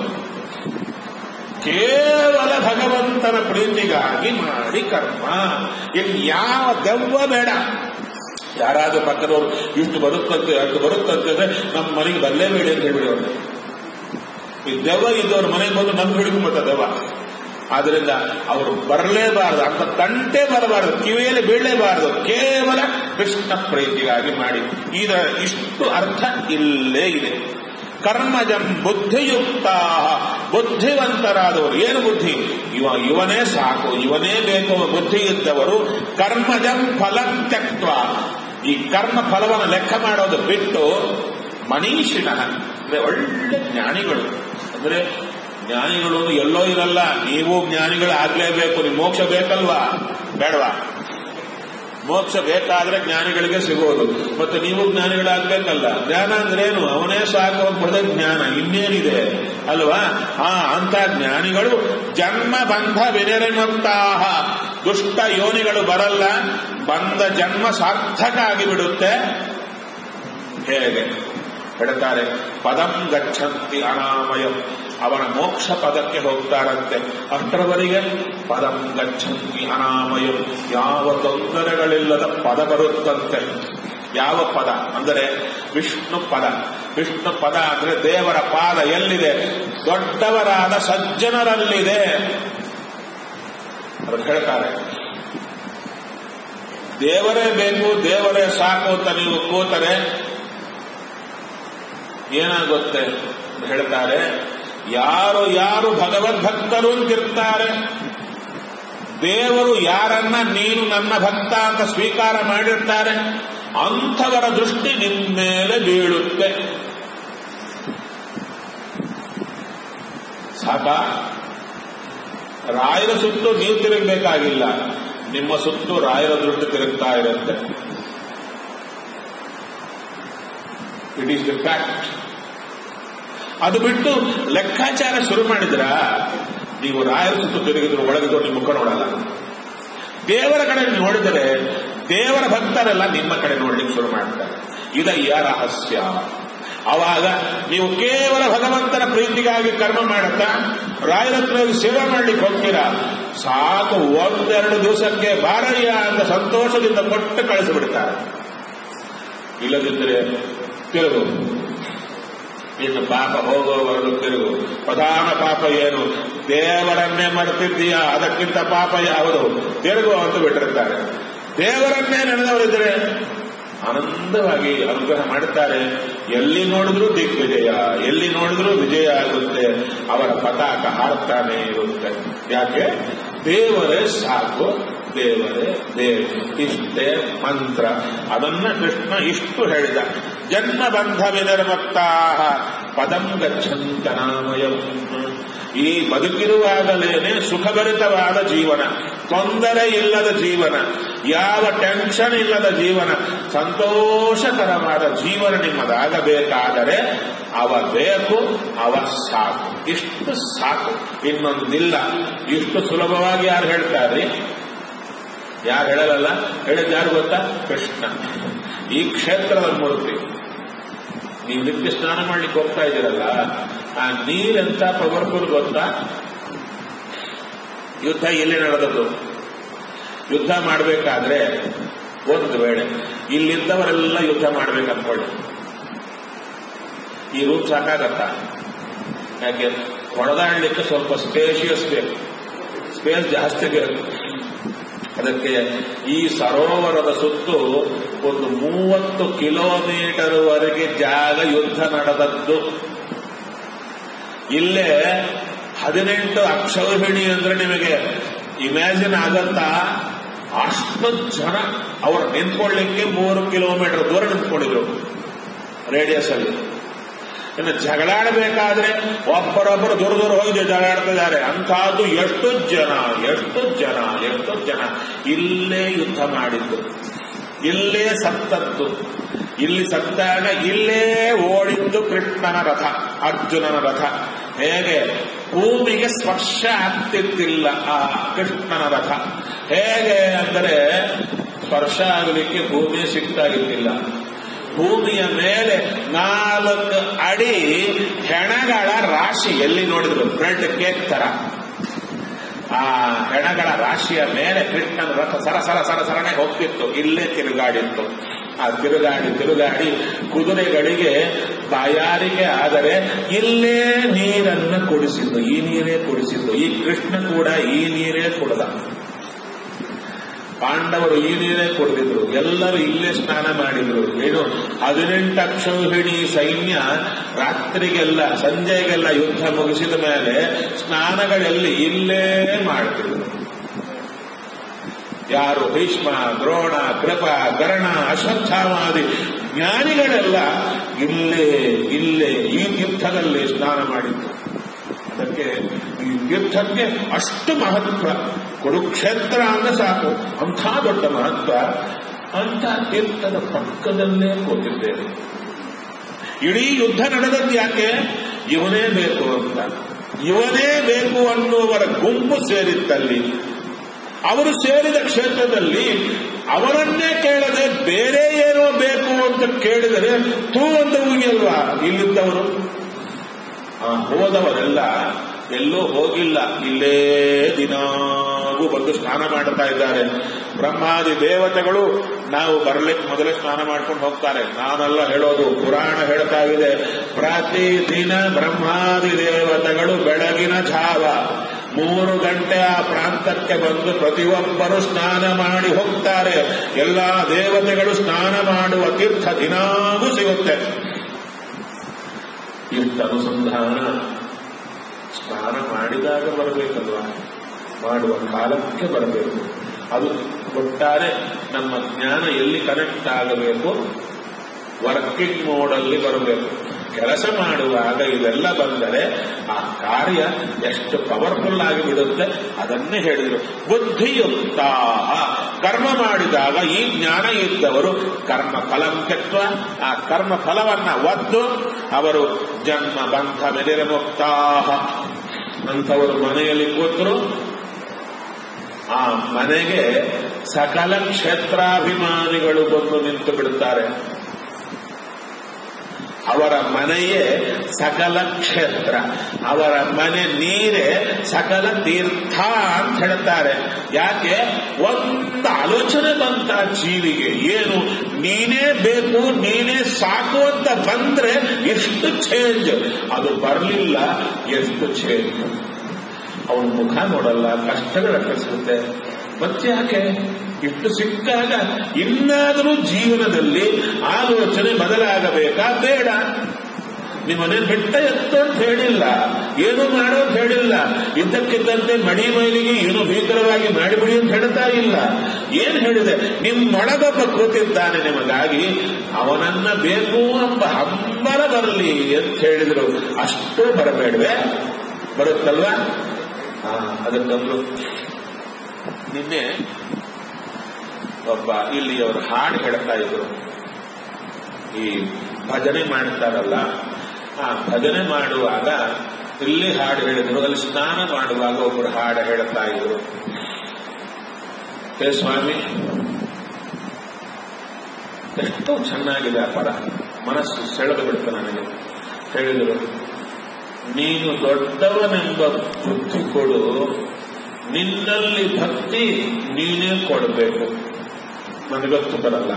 ಕೇವಲ ಭಗವಂತನ ಪ್ರೀತಿಗಾಗಿ ಮಾಡಿ ಕರ್ಮ ಇನ್ನು ಯಾವ ದೆವ್ವ ಬೇಡ ಯಾರಾದ್ರೂ ಪಕ್ಕದವರು ಇಷ್ಟು ಬರುತ್ತಂತೆ ಅಷ್ಟು ಬರುತ್ತಂತೆ ಅಂದ್ರೆ ನಮ್ಮ ಮನೆಗೆ ಬರಲೇಬೇಡಿ ಅಂತ ಹೇಳ್ಬಿಡಿ ಅವ್ರು ಈ ದೆವ್ವ ಇದ್ದವ್ರ ಮನೆಗೆ ಬಂದು ನಮ್ಗೆ ಹಿಡ್ಕೊಂಬತ್ತ ದೆವ್ವ ಆದ್ರಿಂದ ಅವರು ಬರಲೇಬಾರದು ಅಂತ ತಂಟೆ ಬರಬಾರದು ಕಿವಿಯಲ್ಲಿ ಬೀಳಲೇಬಾರದು ಕೇವಲ ಕೃಷ್ಣ ಪ್ರೀತಿಗಾಗಿ ಮಾಡಿ ಇದರ ಇಷ್ಟು ಅರ್ಥ ಇಲ್ಲೇ ಇದೆ ಕರ್ಮಜಂ ಬುದ್ಧಿಯುಕ್ತ ಬುದ್ಧಿವಂತರಾದವರು ಏನು ಬುದ್ಧಿ ಇವ ಇವನೇ ಸಾಕು ಇವನೇ ಬೇಕು ಬುದ್ಧಿ ಇದ್ದವರು ಕರ್ಮಜಂ ಫಲ ತ್ಯಕ್ವ ಈ ಕರ್ಮ ಫಲವನ್ನು ಲೆಕ್ಕ ಮಾಡೋದು ಬಿಟ್ಟು ಮನೀಷಿಣ ಅಂದ್ರೆ ಒಳ್ಳೆ ಜ್ಞಾನಿಗಳು ಅಂದ್ರೆ ಜ್ಞಾನಿಗಳು ಎಲ್ಲೋ ಇರಲ್ಲ ನೀವು ಜ್ಞಾನಿಗಳು ಆಗ್ಲೇಬೇಕು ನಿಮ್ ಮೋಕ್ಷ ಬೇಕಲ್ವಾ ಬೇಡವಾ ಮೋಕ್ಷ ಬೇಕಾದ್ರೆ ಜ್ಞಾನಿಗಳಿಗೆ ಸಿಗೋದು ಮತ್ತೆ ನೀವು ಜ್ಞಾನಿಗಳಾಗ್ಬೇಕಲ್ಲ ಜ್ಞಾನ ಅಂದ್ರೇನು ಅವನೇ ಸಾಕು ಪಡೆದ ಜ್ಞಾನ ಇನ್ನೇನಿದೆ ಅಲ್ವಾ ಆ ಅಂತ ಜ್ಞಾನಿಗಳು ಜನ್ಮ ಬಂಧ ವಿನಿರ್ಮುಕ್ತಾಹ ದುಷ್ಟ ಯೋನಿಗಳು ಬರಲ್ಲ ಬಂದ ಜನ್ಮ ಸಾರ್ಥಕ ಆಗಿಬಿಡುತ್ತೆ ಹೇಗೆ ಹೇಳ್ತಾರೆ ಪದಂ ಗಚ್ಚಂತಿ ಅನಾಮಯಂ ಅವನ ಮೋಕ್ಷ ಪದಕ್ಕೆ ಹೋಗ್ತಾರಂತೆ ಅಷ್ಟರವರೆಗೆ ಪದಂ ಗಚ್ಚಂತಿ ಅನಾಮಯಂ ಯಾವ ತೊಂದರೆಗಳಿಲ್ಲದ ಪದ ಬರುತ್ತಂತೆ ಯಾವ ಪದ ಅಂದರೆ ವಿಷ್ಣು ಪದ ವಿಷ್ಣು ಪದ ಅಂದ್ರೆ ದೇವರ ಪಾದ ಎಲ್ಲಿದೆ ದೊಡ್ಡವರಾದ ಸಜ್ಜನರಲ್ಲಿದೆ ಅವರು ಹೇಳ್ತಾರೆ ದೇವರೇ ಬೇಕು ದೇವರೇ ಸಾಕು ಅಂತ ನೀವು ಕೂತರೆ ಏನಾಗುತ್ತೆ ಹೇಳ್ತಾರೆ ಯಾರು ಯಾರು ಭಗವದ್ಭಕ್ತರು ಅಂತಿರ್ತಾರೆ ದೇವರು ಯಾರನ್ನ ನೀನು ನನ್ನ ಭಕ್ತ ಅಂತ ಸ್ವೀಕಾರ ಮಾಡಿರ್ತಾರೆ ಅಂಥವರ ದೃಷ್ಟಿ ನಿಮ್ಮ ಮೇಲೆ ಬೀಳುತ್ತೆ ಸಾಕ ರಾಯರ ಸುತ್ತು ನೀವು ತಿರುಗಬೇಕಾಗಿಲ್ಲ ನಿಮ್ಮ ಸುತ್ತು ರಾಯರ ದೃಷ್ಟಿ ತಿರುಗ್ತಾ ಇರುತ್ತೆ ಇಟ್ ಈಸ್ ದ ಫ್ಯಾಕ್ಟ್ ಅದು ಬಿಟ್ಟು ಲೆಕ್ಕಾಚಾರ ಶುರು ಮಾಡಿದ್ರ ನೀವು ರಾಯರ ಸುತ್ತು ತಿರುಗಿದ್ರು ಒಳಗಿದ್ರು ನಿಮ್ಮ ಮುಖ ನೋಡಲ್ಲ ದೇವರ ಕಡೆ ನೋಡಿದರೆ ದೇವರ ಭಕ್ತರೆಲ್ಲ ನಿಮ್ಮ ಕಡೆ ನೋಡ್ಲಿಕ್ಕೆ ಶುರು ಮಾಡ್ತಾರೆ ಇದಯ್ಯ ರಹಸ್ಯ ಆವಾಗ ನೀವು ಕೇವಲ ಭಗವಂತನ ಪ್ರೀತಿಗಾಗಿ ಕರ್ಮ ಮಾಡುತ್ತಾ ರಾಯರತ್ರ ಸೇವೆ ಮಾಡ್ಲಿಕ್ಕೆ ಹೋಗ್ತೀರಾ ಸಾಕು ಒಂದೆರಡು ದಿವಸಕ್ಕೆ ಬಾರಯ್ಯ ಅಂತ ಸಂತೋಷದಿಂದ ಕೊಟ್ಟು ಕಳಿಸಿಬಿಡ್ತಾರೆ ಇಲ್ಲದಿದ್ದರೆ ತಿರುಗು ಇನ್ನು ಪಾಪ ಹೋಗುವವರೆಗೂ ತಿರುಗು ಪ್ರಧಾನ ಪಾಪ ಏನು ದೇವರನ್ನೇ ಮರೆತಿದ್ದೀಯಾ ಅದಕ್ಕಿಂತ ಪಾಪ ಯಾವುದು ತಿರುಗು ಅಂತ ಬಿಟ್ಟಿರ್ತಾರೆ ದೇವರನ್ನೇ ನೆನೆದವರಿದ್ರೆ ಆನಂದವಾಗಿ ಅನುಗ್ರಹ ಮಾಡುತ್ತಾರೆ ಎಲ್ಲಿ ನೋಡಿದ್ರೂ ದಿಗ್ವಿಜಯ ಎಲ್ಲಿ ನೋಡಿದ್ರೂ ವಿಜಯ ಆಗುತ್ತೆ ಅವರ ಪತಾಕ ಹಾರ್ತಾನೆ ಇರುತ್ತೆ ಯಾಕೆ ದೇವರೇ ಸಾಕು ದೇವರೇ ದೇವ ಇಷ್ಟೇ ಮಂತ್ರ ಅದನ್ನ ಕೃಷ್ಣ ಇಷ್ಟು ಹೇಳಿದ ಜನ್ಮ ಬಂಧ ವಿನಿರ್ಮಕ್ತಾ ಪದಂ ಗಚ್ಚಂತ ನಾಮಯಂ ಈ ಬದುಕಿರುವಾಗಲೇನೆ ಸುಖಭರಿತವಾದ ಜೀವನ ತೊಂದರೆ ಇಲ್ಲದ ಜೀವನ ಯಾವ ಟೆನ್ಷನ್ ಇಲ್ಲದ ಜೀವನ ಸಂತೋಷಕರವಾದ ಜೀವನ ನಿಮ್ಮದಾಗಬೇಕಾದರೆ ಅವ ಬೇಕು ಅವ ಸಾಕು ಇಷ್ಟು ಸಾಕು ಇನ್ನೊಂದಿಲ್ಲ ಇಷ್ಟು ಸುಲಭವಾಗಿ ಯಾರು ಹೇಳ್ತಾರೆ ಯಾರು ಹೇಳಲ್ಲ ಹೇಳಿದ ಯಾರು ಗೊತ್ತಾ ಕೃಷ್ಣ ಈ ಕ್ಷೇತ್ರದ ಮೂರ್ತಿ ನೀವು ನಿತ್ಯ ಸ್ನಾನ ಮಾಡ್ಲಿಕ್ಕೆ ಹೋಗ್ತಾ ಇದ್ದೀರಲ್ಲ ಆ ನೀರೆಂತ ಪವರ್ಫುಲ್ ಗೊತ್ತಾ ಯುದ್ಧ ಎಲ್ಲಿ ನಡೆದದ್ದು ಯುದ್ಧ ಮಾಡಬೇಕಾದ್ರೆ ಒಂದು ವೇಳೆ ಇಲ್ಲಿದ್ದವರೆಲ್ಲ ಯುದ್ಧ ಮಾಡ್ಬೇಕಂದ್ಕೊಳ್ಳಿ ಈ ರೂಟ್ ಸಾಕಾಗತ್ತಾ ಯಾಕೆ ಹೊಡೆದಾಡ್ಲಿಕ್ಕೆ ಸ್ವಲ್ಪ ಸ್ಪೇಷಿಯಸ್ ಬೇಕು ಸ್ಪೇಸ್ ಜಾಸ್ತಿ ಬೇಕು ಅದಕ್ಕೆ ಈ ಸರೋವರದ ಸುತ್ತು ಒಂದು ಮೂವತ್ತು ಕಿಲೋಮೀಟರ್ ವರೆಗೆ ಜಾಗ ಯುದ್ಧ ನಡೆದದ್ದು ಇಲ್ಲೇ ಹದಿನೆಂಟು ಅಕ್ಷೌಹಿಣಿ ಅಂದ್ರೆ ನಿಮಗೆ ಇಮ್ಯಾಜಿನ್ ಆಗತ್ತಾ ಅಷ್ಟು ಜನ ಅವರು ನಿಂತ್ಕೊಳ್ಳಿಕ್ಕೆ ಮೂರು ಕಿಲೋಮೀಟರ್ ದೂರ ನಿಂತ್ಕೊಂಡಿದ್ರು ರೇಡಿಯಸ್ ಅಲ್ಲಿ ಇನ್ನು ಜಗಳಾಡಬೇಕಾದ್ರೆ ಒಬ್ಬರೊಬ್ಬರು ದೂರ ದೂರ ಹೋಗಿ ಜಗಳಾಡ್ತಿದ್ದಾರೆ ಅಂತಹದ್ದು ಎಷ್ಟು ಜನ ಎಷ್ಟು ಜನ ಎಷ್ಟು ಜನ ಇಲ್ಲೇ ಯುದ್ಧ ಮಾಡಿದ್ದು ಇಲ್ಲೇ ಸತ್ತದ್ದು ಇಲ್ಲಿ ಸತ್ತಾಗ ಇಲ್ಲೇ ಓಡಿದ್ದು ಕೃಷ್ಣನ ರಥ ಅರ್ಜುನನ ರಥ ಹೇಗೆ ಭೂಮಿಗೆ ಸ್ಪರ್ಶ ಆಗ್ತಿದ್ದಿಲ್ಲ ಆ ಕೃಷ್ಣನ ರಥ ಹೇಗೆ ಅಂದರೆ ಸ್ಪರ್ಶ ಆಗಲಿಕ್ಕೆ ಭೂಮಿ ಸಿಗ್ತಾಗಿದ್ದಿಲ್ಲ ಭೂಮಿಯ ಮೇಲೆ ನಾಲ್ಕು ಅಡಿ ಹೆಣಗಳ ರಾಶಿ ಎಲ್ಲಿ ನೋಡಿದ್ರು ಬ್ರೆಡ್ ಕೇಕ್ ತರ ಆ ಹೆಣಗಳ ರಾಶಿಯ ಮೇಲೆ ಕೃಷ್ಣನ ರಥ ಸರ ಸರ ಸರ ಸರನೆ ಹೋಗ್ತಿತ್ತು ಇಲ್ಲೇ ತಿರುಗಾಡಿತ್ತು ಆ ತಿರುಗಾಡಿ ತಿರುಗಾಡಿ ಕುದುರೆಗಳಿಗೆ ಬಾಯಾರಿಕೆ ಆದರೆ ಇಲ್ಲೇ ನೀರನ್ನು ಕುಡಿಸಿದ್ದು ಈ ನೀರೇ ಕುಡಿಸಿದ್ದು ಈ ಕೃಷ್ಣ ಕೂಡ ಈ ನೀರೇ ಕುಡದ ಪಾಂಡವರು ಈ ನೀರೇ ಕುಡಿದಿದ್ರು ಎಲ್ಲರೂ ಇಲ್ಲೇ ಸ್ನಾನ ಮಾಡಿದ್ರು ಏನು ಹದಿನೆಂಟು ಅಕ್ಷೌಹಿಣಿ ಸೈನ್ಯ ರಾತ್ರಿಗೆಲ್ಲ ಸಂಜೆಗೆಲ್ಲ ಯುದ್ಧ ಮುಗಿಸಿದ ಮೇಲೆ ಸ್ನಾನಗಳೆಲ್ಲಿ ಇಲ್ಲೇ ಮಾಡ್ತಿದ್ರು ಯಾರು ಭೀಷ್ಮ ದ್ರೋಣ ಕೃಪ ಕರ್ಣ ಅಶ್ವತ್ಥಾಮಾದಿ ಜ್ಞಾನಿಗಳೆಲ್ಲ ಇಲ್ಲೇ ಇಲ್ಲೇ ಈ ತೀರ್ಥದಲ್ಲಿ ಸ್ನಾನ ಮಾಡಿದ್ರು ಅದಕ್ಕೆ ಈ ತೀರ್ಥಕ್ಕೆ ಅಷ್ಟು ಮಹತ್ವ ಕುರುಕ್ಷೇತ್ರ ಅಂದ್ರೆ ಸಾಕು ಅಂಥ ದೊಡ್ಡ ಮಹತ್ವ ಅಂತ ತೀರ್ಥದ ಪಕ್ಕದಲ್ಲೇ ಕೂತಿದ್ದೇವೆ ಇಡೀ ಯುದ್ಧ ನಡೆದದ್ದು ಯಾಕೆ ಇವನೇ ಬೇಕು ಅಂತ ಇವನೇ ಬೇಕು ಅನ್ನುವರ ಗುಂಪು ಸೇರಿತ್ತಲ್ಲಿ ಅವರು ಸೇರಿದ ಕ್ಷೇತ್ರದಲ್ಲಿ ಅವರನ್ನೇ ಕೇಳದೆ ಬೇರೆ ಏನೋ ಬೇಕು ಅಂತ ಕೇಳಿದರೆ ತೂ ಅಂತ ಉಗಿಯಲ್ವಾ ಇಲ್ಲಿದ್ದವರು ಆ ಹೋದವರೆಲ್ಲ ಎಲ್ಲೂ ಹೋಗಿಲ್ಲ ಇಲ್ಲೇ ದಿನಾಗೂ ಬಂದು ಸ್ನಾನ ಮಾಡ್ತಾ ಇದ್ದಾರೆ ಬ್ರಹ್ಮಾದಿ ದೇವತೆಗಳು ನಾವು ಬರ್ಲಿಕ್ಕೆ ಮೊದಲೇ ಸ್ನಾನ ಮಾಡ್ಕೊಂಡು ಹೋಗ್ತಾರೆ ನಾನೆಲ್ಲ ಹೇಳೋದು ಪುರಾಣ ಹೇಳ್ತಾ ಇದೆ ಪ್ರತಿದಿನ ಬ್ರಹ್ಮಾದಿ ದೇವತೆಗಳು ಬೆಳಗಿನ ಜಾವ ಮೂರು ಗಂಟೆ ಆ ಪ್ರಾಂತಕ್ಕೆ ಬಂದು ಪ್ರತಿಯೊಬ್ಬರು ಸ್ನಾನ ಮಾಡಿ ಹೋಗ್ತಾರೆ ಎಲ್ಲಾ ದೇವತೆಗಳು ಸ್ನಾನ ಮಾಡುವ ತೀರ್ಥ ದಿನಾಗೂ ಸಿಗುತ್ತೆ ಇಷ್ಟ ಅನುಸಂಧಾನ ಸ್ನಾನ ಮಾಡಿದಾಗ ಬರಬೇಕಲ್ವಾ ಮಾಡುವ ಕಾಲಕ್ಕೆ ಬರಬೇಕು ಅದು ಒಟ್ಟಾರೆ ನಮ್ಮ ಜ್ಞಾನ ಎಲ್ಲಿ ಕನೆಕ್ಟ್ ಆಗಬೇಕು ವರ್ಕಿಂಗ್ ಮೋಡಲ್ಲಿ ಬರಬೇಕು ಕೆಲಸ ಮಾಡುವಾಗ ಇವೆಲ್ಲ ಬಂದರೆ ಆ ಕಾರ್ಯ ಎಷ್ಟು ಪವರ್ಫುಲ್ ಆಗಿ ಬಿಡುತ್ತೆ ಅದನ್ನೇ ಹೇಳಿದರು ಬುದ್ಧಿಯುಕ್ತ ಕರ್ಮ ಮಾಡಿದಾಗ ಈ ಜ್ಞಾನ ಇದ್ದವರು ಕರ್ಮ ಫಲಂ ತೆಕ್ವ ಆ ಕರ್ಮ ಫಲವನ್ನ ಒದ್ದು ಅವರು ಜನ್ಮ ಬಂಧ ಬೆದಿರಮುಕ್ತಾ ಅಂತವರು ಮನೆಯಲ್ಲಿ ಕೂತರು ಆ ಮನೆಗೆ ಸಕಲ ಕ್ಷೇತ್ರಾಭಿಮಾನಿಗಳು ಬಂದು ನಿಂತು ಬಿಡುತ್ತಾರೆ ಅವರ ಮನೆಯೇ ಸಕಲ ಕ್ಷೇತ್ರ ಅವರ ಮನೆ ನೀರೇ ಸಕಲ ತೀರ್ಥ ಅಂತ ಹೇಳ್ತಾರೆ ಯಾಕೆ ಒಂದು ಆಲೋಚನೆ ಬಂತ ಜೀವಿಗೆ ಏನು ನೀನೇ ಬೇಕು ನೀನೇ ಸಾಕು ಅಂತ ಬಂದ್ರೆ ಎಷ್ಟು ಚೇಂಜ್ ಅದು ಬರಲಿಲ್ಲ ಎಷ್ಟು ಚೇಂಜ್ ಅವನ ಮುಖ ನೋಡಲ್ಲ ಕಷ್ಟಗಳು ಅಟ್ಟಿಸುತ್ತೆ ಮತ್ತೆ ಯಾಕೆ ಇಷ್ಟು ಸಿಕ್ಕಾಗ ಇನ್ನಾದರೂ ಜೀವನದಲ್ಲಿ ಆಲೋಚನೆ ಬದಲಾಗಬೇಕಾ ಬೇಡ ನಿಮ್ಮನೆ ಬೆಟ್ಟ ಎತ್ತು ಅಂತ ಹೇಳಿಲ್ಲ ಏನು ಮಾಡೋ ಅಂತ ಹೇಳಿಲ್ಲ ಇದ್ದಕ್ಕಿದ್ದಂತೆ ಮಡಿ ಮೈಲಿಗೆ ಏನು ಭೀಕರವಾಗಿ ಮಾಡಿಬಿಡಿ ಅಂತ ಹೇಳ್ತಾ ಇಲ್ಲ ಏನ್ ಹೇಳಿದೆ ನಿಮ್ಮೊಳಗೊಬ್ಬ ಕೂತಿದ್ದಾನೆ ನಿಮಗಾಗಿ ಅವನನ್ನ ಬೇಕು ಎಂಬ ಹಂಬಲ ಬರಲಿ ಅಂತ ಹೇಳಿದ್ರು ಅಷ್ಟು ಬರಬೇಡವೆ ಬರುತ್ತಲ್ವಾ ಹಾ ಅದಕ್ಕಂದ್ರು ನಿನ್ನೆ ಒಬ್ಬ ಇಲ್ಲಿ ಅವರು ಹಾಡು ಹೇಳ್ತಾ ಇದ್ರು ಈ ಭಜನೆ ಮಾಡ್ತಾರಲ್ಲ ಆ ಭಜನೆ ಮಾಡುವಾಗ ಇಲ್ಲಿ ಹಾಡು ಹೇಳಿದ್ರು ಅಲ್ಲಿ ಸ್ನಾನ ಮಾಡುವಾಗ ಒಬ್ಬರು ಹಾಡು ಹೇಳ್ತಾ ಇದ್ರು ಹೇ ಸ್ವಾಮಿ ಎಷ್ಟು ಚೆನ್ನಾಗಿದೆ ಆ ಪದ ಮನಸ್ಸು ಸೆಳೆದು ಬಿಡ್ತು ನನಗೆ ಹೇಳಿದರು ನೀನು ದೊಡ್ಡವನೆಂಬ ಬುದ್ಧಿ ಕೊಡು ನಿನ್ನಲ್ಲಿ ಭಕ್ತಿ ನೀನೇ ಕೊಡಬೇಕು ನನಗೊತ್ತು ಬರಲ್ಲ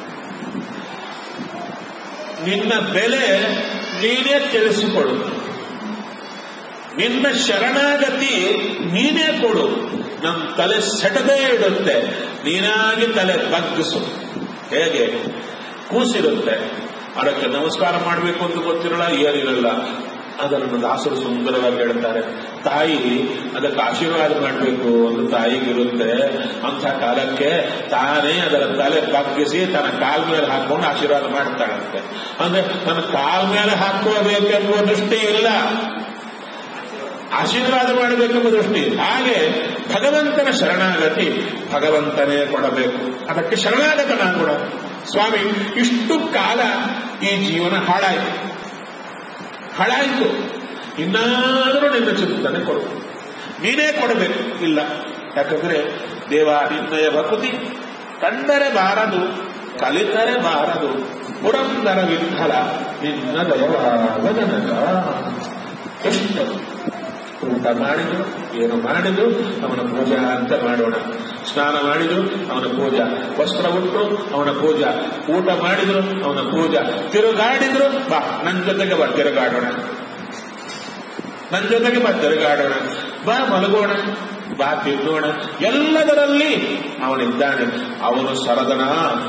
ನಿನ್ನ ಬೆಲೆ ನೀನೇ ತಿಳಿಸಿಕೊಡು ನಿನ್ನ ಶರಣಾಗತಿ ನೀನೇ ಕೊಡು ನಮ್ಮ ತಲೆ ಸೆಟದೇ ಇಡುತ್ತೆ ನೀನಾಗಿ ತಲೆ ಬಗ್ಗಿಸು ಹೇಗೆ ಕೂಸಿರುತ್ತೆ ಅದಕ್ಕೆ ನಮಸ್ಕಾರ ಮಾಡಬೇಕು ಅಂತ ಗೊತ್ತಿರಲ್ಲ ಏನಿರಲ್ಲ ಅದನ್ನು ದಾಸರು ಸುಂದರವಾಗಿ ಹೇಳ್ತಾರೆ ತಾಯಿ ಅದಕ್ಕೆ ಆಶೀರ್ವಾದ ಮಾಡಬೇಕು ಅಂತ ತಾಯಿಗಿರುತ್ತೆ ಅಂಥ ಕಾಲಕ್ಕೆ ತಾನೇ ಅದರ ತಲೆ ಬಗ್ಗಿಸಿ ತನ್ನ ಕಾಲ್ ಮೇಲೆ ಹಾಕೊಂಡು ಆಶೀರ್ವಾದ ಮಾಡ್ತಾಳಂತೆ ಅಂದ್ರೆ ತನ್ನ ಕಾಲ್ ಮೇಲೆ ಹಾಕೋಬೇಕೆಂಬುವ ದೃಷ್ಟಿ ಇಲ್ಲ ಆಶೀರ್ವಾದ ಮಾಡಬೇಕೆಂಬ ದೃಷ್ಟಿ ಹಾಗೆ ಭಗವಂತನ ಶರಣಾಗತಿ ಭಗವಂತನೇ ಕೊಡಬೇಕು ಅದಕ್ಕೆ ಶರಣಾಗತನಾಗುಣ ಸ್ವಾಮಿ ಇಷ್ಟು ಕಾಲ ಈ ಜೀವನ ಹಾಳಾಯಿತು ಹಾಳಾಯಿತು ಇನ್ನಾದರೂ ನಿನ್ನ ಚಿಂತನೆ ಕೊಡು ನೀನೇ ಕೊಡಬೇಕು ಇಲ್ಲ ಯಾಕಂದ್ರೆ ದೇವ ನಿನ್ನಯ ಭಕುತಿ ಕಂಡರೆ ಬಾರದು ಕಲಿತರೆ ಬಾರದು ಪುರಂದರ ವಿಠಲ ನಿನ್ನ ದಯವಾದ ಜನಕ ಎಷ್ಟು ಊಟ ಮಾಡಿದ್ರು ಏನು ಮಾಡಿದ್ರು ಅವನ ಪೂಜಾ ಅಂತ ಮಾಡೋಣ ಸ್ನಾನ ಮಾಡಿದ್ರು ಅವನ ಪೂಜಾ ವಸ್ತ್ರ ಉಟ್ಟು ಅವನ ಪೂಜಾ ಊಟ ಮಾಡಿದ್ರು ಅವನ ಪೂಜಾ ತಿರುಗಾಡಿದ್ರು ಬಾ ನನ್ನ ಜೊತೆಗೆ ಬಾ ತಿರುಗಾಡೋಣ ನನ್ನ ಜೊತೆಗೆ ಬಾ ತಿರುಗಾಡೋಣ ಬಾ ಮಲಗೋಣ ಬಾ ತಿನ್ನೋಣ ಎಲ್ಲದರಲ್ಲಿ ಅವನಿದ್ದಾನೆ ಅವನು ಸರದನ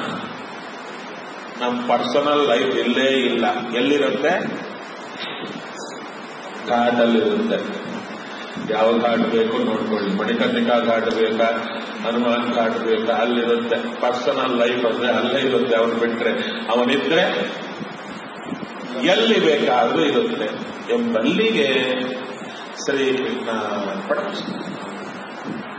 ನಮ್ಮ ಪರ್ಸನಲ್ ಲೈಫ್ ಇಲ್ಲೇ ಇಲ್ಲ ಎಲ್ಲಿರುತ್ತೆ ಘಾಟಲ್ಲಿರುತ್ತೆ ಯಾವ ಘಾಟ್ ಬೇಕು ನೋಡ್ಕೊಳ್ಳಿ ಮಣಿಕರ್ಣಿಕಾ ಘಾಟ್ ಬೇಕಾ ಹನುಮಾನ್ ಘಾಟ್ ಬೇಕಾ ಅಲ್ಲಿರುತ್ತೆ ಪರ್ಸನಲ್ ಲೈಫ್ ಅಂದ್ರೆ ಅಲ್ಲೇ ಇರುತ್ತೆ ಅವನು ಬಿಟ್ರೆ ಅವನಿದ್ರೆ ಎಲ್ಲಿ ಬೇಕಾದ್ರೂ ಇರುತ್ತೆ ಎಂಬಲ್ಲಿಗೆ ಶ್ರೀಕೃಷ್ಣ ಪಡ